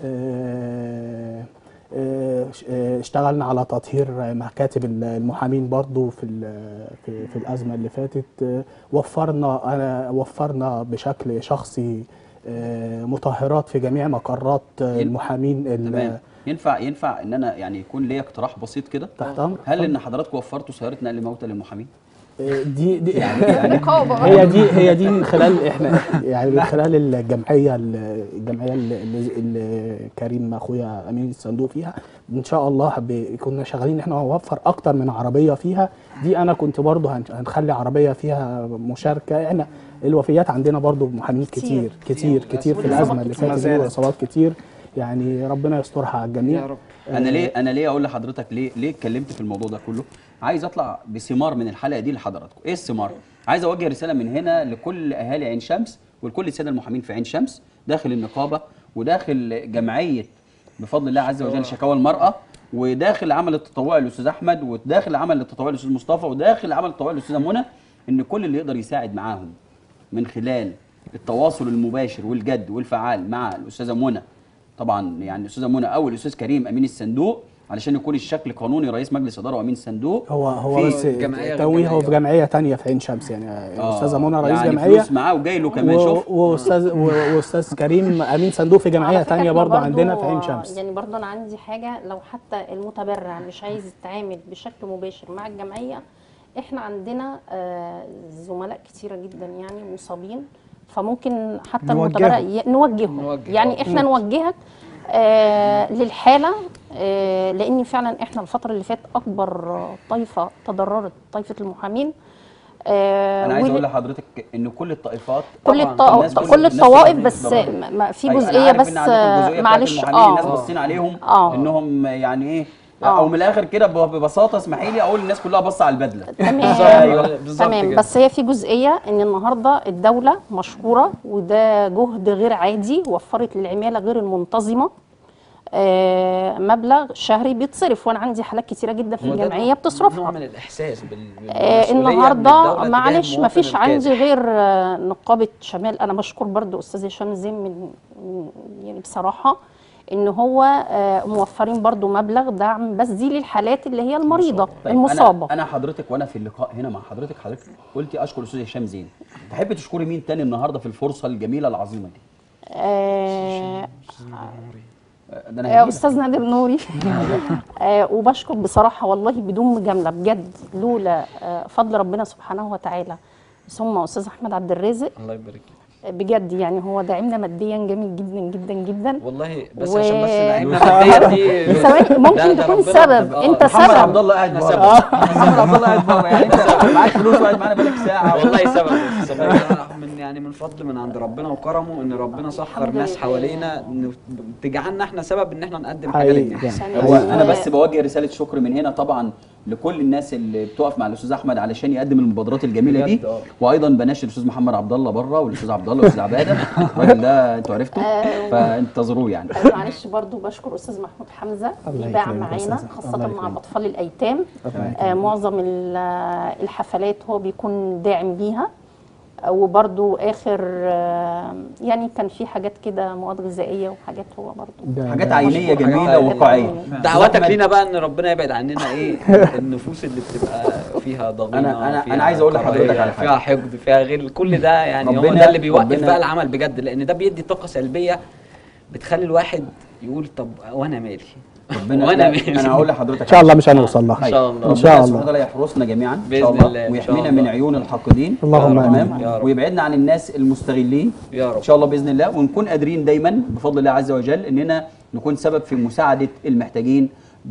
آه، آه، ش- آه، اشتغلنا على تطهير مكاتب المحامين برضو في ال- في, في الازمه اللي فاتت آه، وفرنا انا وفرنا بشكل شخصي آه، مطهرات في جميع مقرات آه، المحامين ال- تمام ينفع ينفع ان انا يعني يكون ليا اقتراح بسيط كده تحت امر هل ان حضراتكم وفرتوا سياره نقل موتى للمحامين دي دي يعني- يعني- نقابة. هي دي هي دي من خلال احنا يعني من خلال الجمعيه الجمعيه اللي, اللي- اللي كريم اخويا امين الصندوق فيها ان شاء الله ب- كنا شغالين احنا نوفر اكتر من عربيه فيها دي انا كنت برضو هن- هنخلي عربيه فيها مشاركه احنا الوفيات عندنا برضو محامين كتير كتير كتير في الازمه اللي فاتت دي واصابات كتير يعني ربنا يسترها على الجميع انا ليه انا ليه اقول لحضرتك ليه ليه اتكلمت في الموضوع ده كله عايز اطلع بثمار من الحلقه دي لحضراتكم ايه الثمار عايز اوجه رساله من هنا لكل اهالي عين شمس ولكل الساده المحامين في عين شمس داخل النقابه وداخل جمعيه بفضل الله عز وجل شكاوى المراه وداخل العمل التطوعي الاستاذ احمد وداخل العمل التطوعي الاستاذ مصطفى وداخل العمل التطوعي الاستاذه منى ان كل اللي يقدر يساعد معاهم من خلال التواصل المباشر والجد والفعال مع الاستاذه منى طبعا يعني الاستاذه منى او الاستاذ كريم امين الصندوق علشان يكون الشكل قانوني رئيس مجلس اداره وامين الصندوق هو هو في بس تويه هو في جمعيه تانية في عين شمس يعني الاستاذه منى رئيس يعني جمعيه فلوس معاه وجاي له كمان و- شوف واستاذ و- واستاذ كريم امين صندوق في جمعيه على فكرة تانية إحنا برضه عندنا في عين شمس يعني برضه انا عندي حاجه لو حتى المتبرع مش عايز يتعامل بشكل مباشر مع الجمعيه احنا عندنا آه، زملاء كتيره جدا يعني مصابين فممكن حتى نوجههم. المتبرع ي- نوجههم نوجه. يعني احنا نوجهك آه للحاله آه لان فعلا احنا الفتره اللي فاتت اكبر طائفه تضررت طائفه المحامين آه انا عايز وال- اقول لحضرتك ان كل الطائفات كل طبعاً الطوائف الناس كل الناس الطوائف كلها بس بتضرر. ما- ما- في أيوة، أنا جزئيه عارف بس إن عندكم الجزئية بتاعت معلش المحامين الناس اه باصين عليهم آه. انهم يعني ايه آه. او من الاخر كده ب- ببساطه اسمحي لي اقول الناس كلها باصه على البدله تمام ايوه تمام بس هي في جزئيه ان النهارده الدوله مشكوره وده جهد غير عادي وفرت للعماله غير المنتظمه آه مبلغ شهري بيتصرف وانا عندي حالات كتيره جدا في هو ده الجمعيه نوع بتصرفها من الاحساس بال آه بالمسؤولية من النهارده الدولة تجاه معلش ما المواطن فيش عندي الكادح. غير آه، نقابه شمال انا بشكر برضو استاذ هشام زين من من- يعني بصراحه ان هو آه، موفرين برضو مبلغ دعم بس دي للحالات اللي هي المريضه طيب المصابه انا انا حضرتك وانا في اللقاء هنا مع حضرتك حضرتك قلتي اشكر الاستاذ هشام زين تحبي تشكري مين تاني النهارده في الفرصه الجميله العظيمه دي آه ده انا آه، هجيلك. استاذ نادر نوري آه وبشكر بصراحه والله بدون مجامله بجد لولا آه فضل ربنا سبحانه وتعالى ثم استاذ احمد عبد الرازق الله يبارك بجد يعني هو داعمنا ماديا جامد جدا جدا جدا والله بس و- عشان بس نعيمنا ماديا دي ثواني، ممكن لا، ده تكون ربنا- سبب. آه، أنت محمد سبب. عبد الله قاعد أنا بره سبب. محمد عبد الله قاعد بره يعني انت معاك فلوس وقاعد معانا بقالك ساعه والله سبب سبب من يعني من فضل من عند ربنا وكرمه ان ربنا سخر الحمد ناس لله. حوالينا إنه تجعلنا احنا سبب ان احنا نقدم حاجه حقيقي. للناس يعني هو و- انا بس بوجه رساله شكر من هنا طبعا لكل الناس اللي بتقف مع الاستاذ احمد علشان يقدم المبادرات الجميله دي بجد، آه. وايضا بناشد الاستاذ محمد عبد الله بره والاستاذ عبد الله والاستاذ عباده الراجل ده انتوا عرفتوا آه. فانتظروه يعني معلش برضو بشكر استاذ محمود حمزه الله بيدعم يكرمك يا معانا أستاذ. خاصه الله مع يكرمك. الاطفال الايتام الله آه معظم ال- الحفلات هو بيكون داعم بيها آه، وبرضو اخر آه، يعني كان في حاجات كده مواد غذائيه وحاجات هو برضو ده- حاجات ده عينيه حاجات جميله عينية. وواقعيه دعواتك أحمد، لينا بقى ان ربنا يبعد عننا ايه النفوس اللي بتبقى فيها ضغينه أنا- أنا- فيها أنا عايز أقول لحضرتك كراهية، على حاجة. فيها حقد فيها غل كل ده يعني هو ربنا- ده اللي بيوقف ربنا- بقى العمل بجد لان ده بيدي طاقه سلبيه بتخلي الواحد يقول طب وانا مالي ربنا وانا لا، مالي انا هقول لحضرتك ان شاء الله مش هنوصل لها إن شاء الله. ان شاء ربنا سبحانه الله وتعالى يحرسنا جميعا ان بإذن شاء الله الله، إن شاء ويحمينا الله. من عيون الحاقدين اللهم يا رب. آمين. تمام يا رب. ويبعدنا عن الناس المستغلين يا رب ان شاء الله باذن الله ونكون قادرين دايما بفضل الله عز وجل اننا نكون سبب في مساعده المحتاجين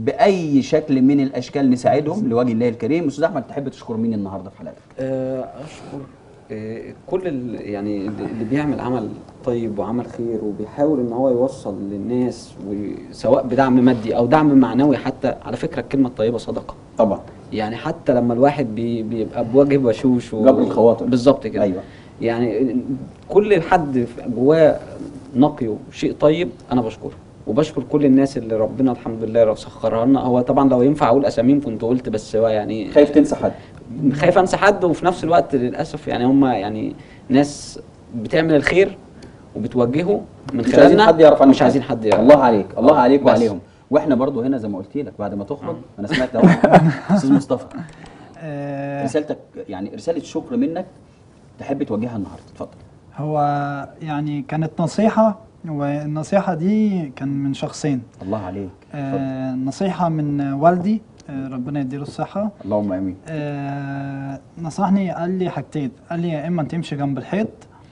باي شكل من الاشكال نساعدهم لوجه الله الكريم استاذ احمد تحب تشكر مين النهارده في حلقتك آه، اشكر آه، كل ال- يعني اللي اللي بيعمل عمل طيب وعمل خير وبيحاول ان هو يوصل للناس سواء بدعم مادي او دعم معنوي حتى على فكره الكلمه الطيبه صدقه طبعا يعني حتى لما الواحد بي بيبقى بوجه بشوش و... جبر الخواطر. بالظبط كده أيوة. يعني كل حد جواه نقي وشيء طيب انا بشكره وبشكر كل الناس اللي ربنا الحمد لله سخرها لنا هو طبعا لو ينفع اقول اساميهم كنت قلت بس هو يعني خايف تنسى حد خايف انسى حد وفي نفس الوقت للاسف يعني هم يعني ناس بتعمل الخير وبتوجهه من مش عايزين خلالنا حد يعرف عنه مش حاجة. عايزين حد يعرف الله عليك الله آه، عليك بس. وعليهم واحنا برضو هنا زي ما قلت لك بعد ما تخرج انا سمعت اهو استاذ مصطفى آه، رسالتك يعني رساله شكر منك تحب توجهها النهارده اتفضل هو يعني كانت نصيحة والنصيحة دي كان من شخصين الله عليك اتفضل آه، نصيحة من والدي آه، ربنا يديله الصحة اللهم امين آه، نصحني قال لي حاجتين قال لي يا اما تمشي جنب الحيط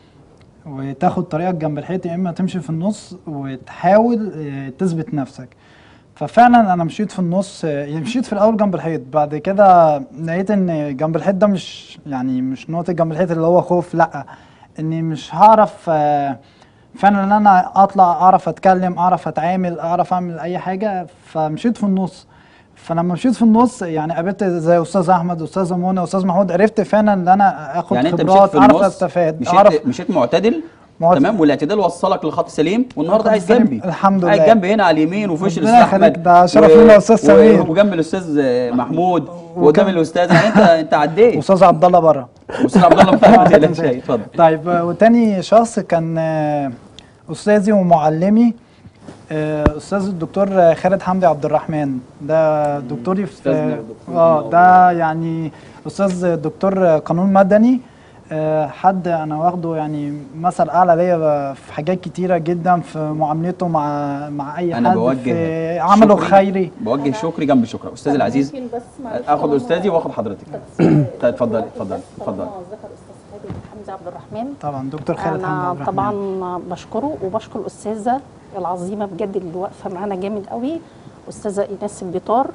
وتاخد طريقك جنب الحيط يا اما تمشي في النص وتحاول آه، تثبت نفسك ففعلا انا مشيت في النص آه، يعني مشيت في الاول جنب الحيط بعد كده لقيت ان جنب الحيط ده مش يعني مش نقطة جنب الحيط اللي هو خوف لا اني مش هعرف آه، فعلا ان انا اطلع اعرف اتكلم اعرف اتعامل اعرف اعمل اي حاجة فمشيت في النص فلما مشيت في النص يعني قابلت زي استاذ احمد استاذ منى استاذ محمود عرفت فعلا ان انا اخد يعني انت مشيت خبرات في اعرف النص استفاد مشيت اعرف مشيت معتدل معتدل. تمام والاعتدال وصلك للخط السليم والنهارده الخط قاعد السليم. جنبي الحمد قاعد لله. جنبي هنا على اليمين وفي وش ربنا الاستاذ يخليك، احمد ده شرف لينا يا أستاذ سمير. وجنب الاستاذ محمود وقدام الاستاذ يعني انت انت عديت استاذ عبد الله بره استاذ عبد الله محمد ما تقلقش اتفضل طيب آه، وتاني شخص كان آه، استاذي ومعلمي آه، استاذ الدكتور آه، خالد حمدي عبد الرحمن ده دكتوري أستاذنا في ودكتورنا اه ده يعني استاذ دكتور آه، قانون مدني آه، حد انا واخده يعني مثل اعلى ليا في حاجات كتيره جدا في معاملته مع مع اي انا حد بوجه في عمله شكري- خيري بوجه شكري جنب شكرا استاذ العزيز ممكن بس معلش اخد طالما- استاذي واخد حضرتك طيب اتفضل اتفضل اتفضل طالما ذكر استاذ خالد حمزه عبد الرحمن طبعا دكتور خالد حمدي انا عبد الرحمن طبعا بشكره وبشكر الاستاذه العظيمه بجد اللي واقفه معانا جامد قوي استاذه ايناس البيطار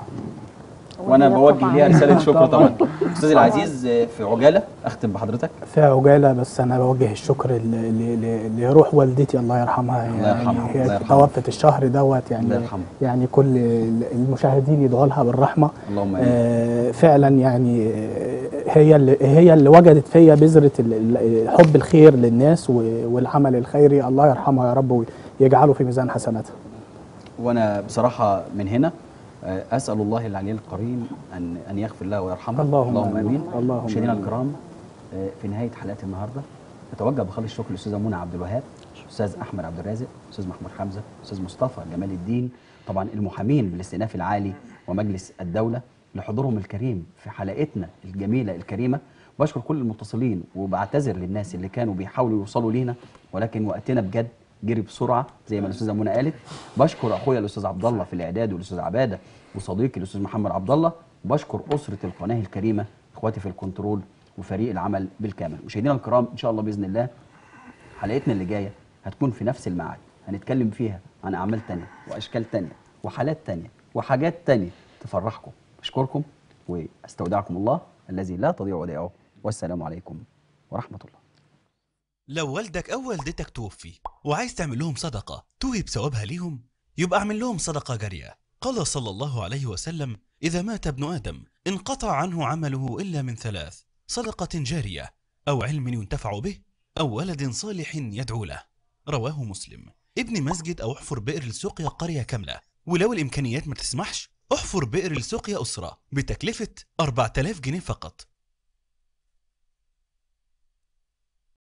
وانا وهي بوجه طبعاً- ليها رساله شكر طبعاً. طبعا استاذ العزيز في عجاله اختم بحضرتك في عجاله بس انا بوجه الشكر ل- ل- ل- لروح والدتي الله يرحمها الله يعني يرحمها، الله هي يرحمها. توفت الشهر دوت يعني الله يرحمها. يعني كل المشاهدين يدعوا لها بالرحمه اللهم امين آه، فعلا يعني آه، هي اللي هي اللي وجدت فيا بذره ال- ال- حب الخير للناس و- والعمل الخيري الله يرحمها يا رب ويجعله في ميزان حسناتها وانا بصراحه من هنا آه، اسال الله العلي القريم ان ان يغفر له ويرحمه اللهم اللهم آمين. امين اللهم مشاهدينا آمين. الكرام آه، في نهايه حلقه النهارده نتوجه بخالص الشكر للاستاذه منى عبد الوهاب استاذ احمد عبد الرازق استاذ محمود حمزه استاذ مصطفى جمال الدين طبعا المحامين بالاستئناف العالي ومجلس الدوله لحضورهم الكريم في حلقتنا الجميله الكريمه بشكر كل المتصلين وبعتذر للناس اللي كانوا بيحاولوا يوصلوا لينا ولكن وقتنا بجد جري بسرعه زي ما الاستاذه منى قالت بشكر اخويا الاستاذ عبد الله في الاعداد والاستاذ عباده وصديقي الاستاذ محمد عبد الله وبشكر اسره القناه الكريمه اخواتي في الكنترول وفريق العمل بالكامل مشاهدينا الكرام ان شاء الله باذن الله حلقتنا اللي جايه هتكون في نفس الميعاد هنتكلم فيها عن اعمال تانية واشكال تانية وحالات تانية وحاجات تانية تفرحكم اشكركم واستودعكم الله الذي لا تضيع ودائعه والسلام عليكم ورحمه الله لو والدك أو والدتك توفي وعايز تعمل لهم صدقة توهب ثوابها ليهم يبقى اعمل لهم صدقة جارية قال صلى الله عليه وسلم إذا مات ابن آدم انقطع عنه عمله إلا من ثلاث صدقة جارية أو علم ينتفع به أو ولد صالح يدعو له رواه مسلم ابني مسجد أو احفر بئر لسقيا قرية كاملة ولو الإمكانيات ما تسمحش احفر بئر لسقيا أسرة بتكلفة 4000 جنيه فقط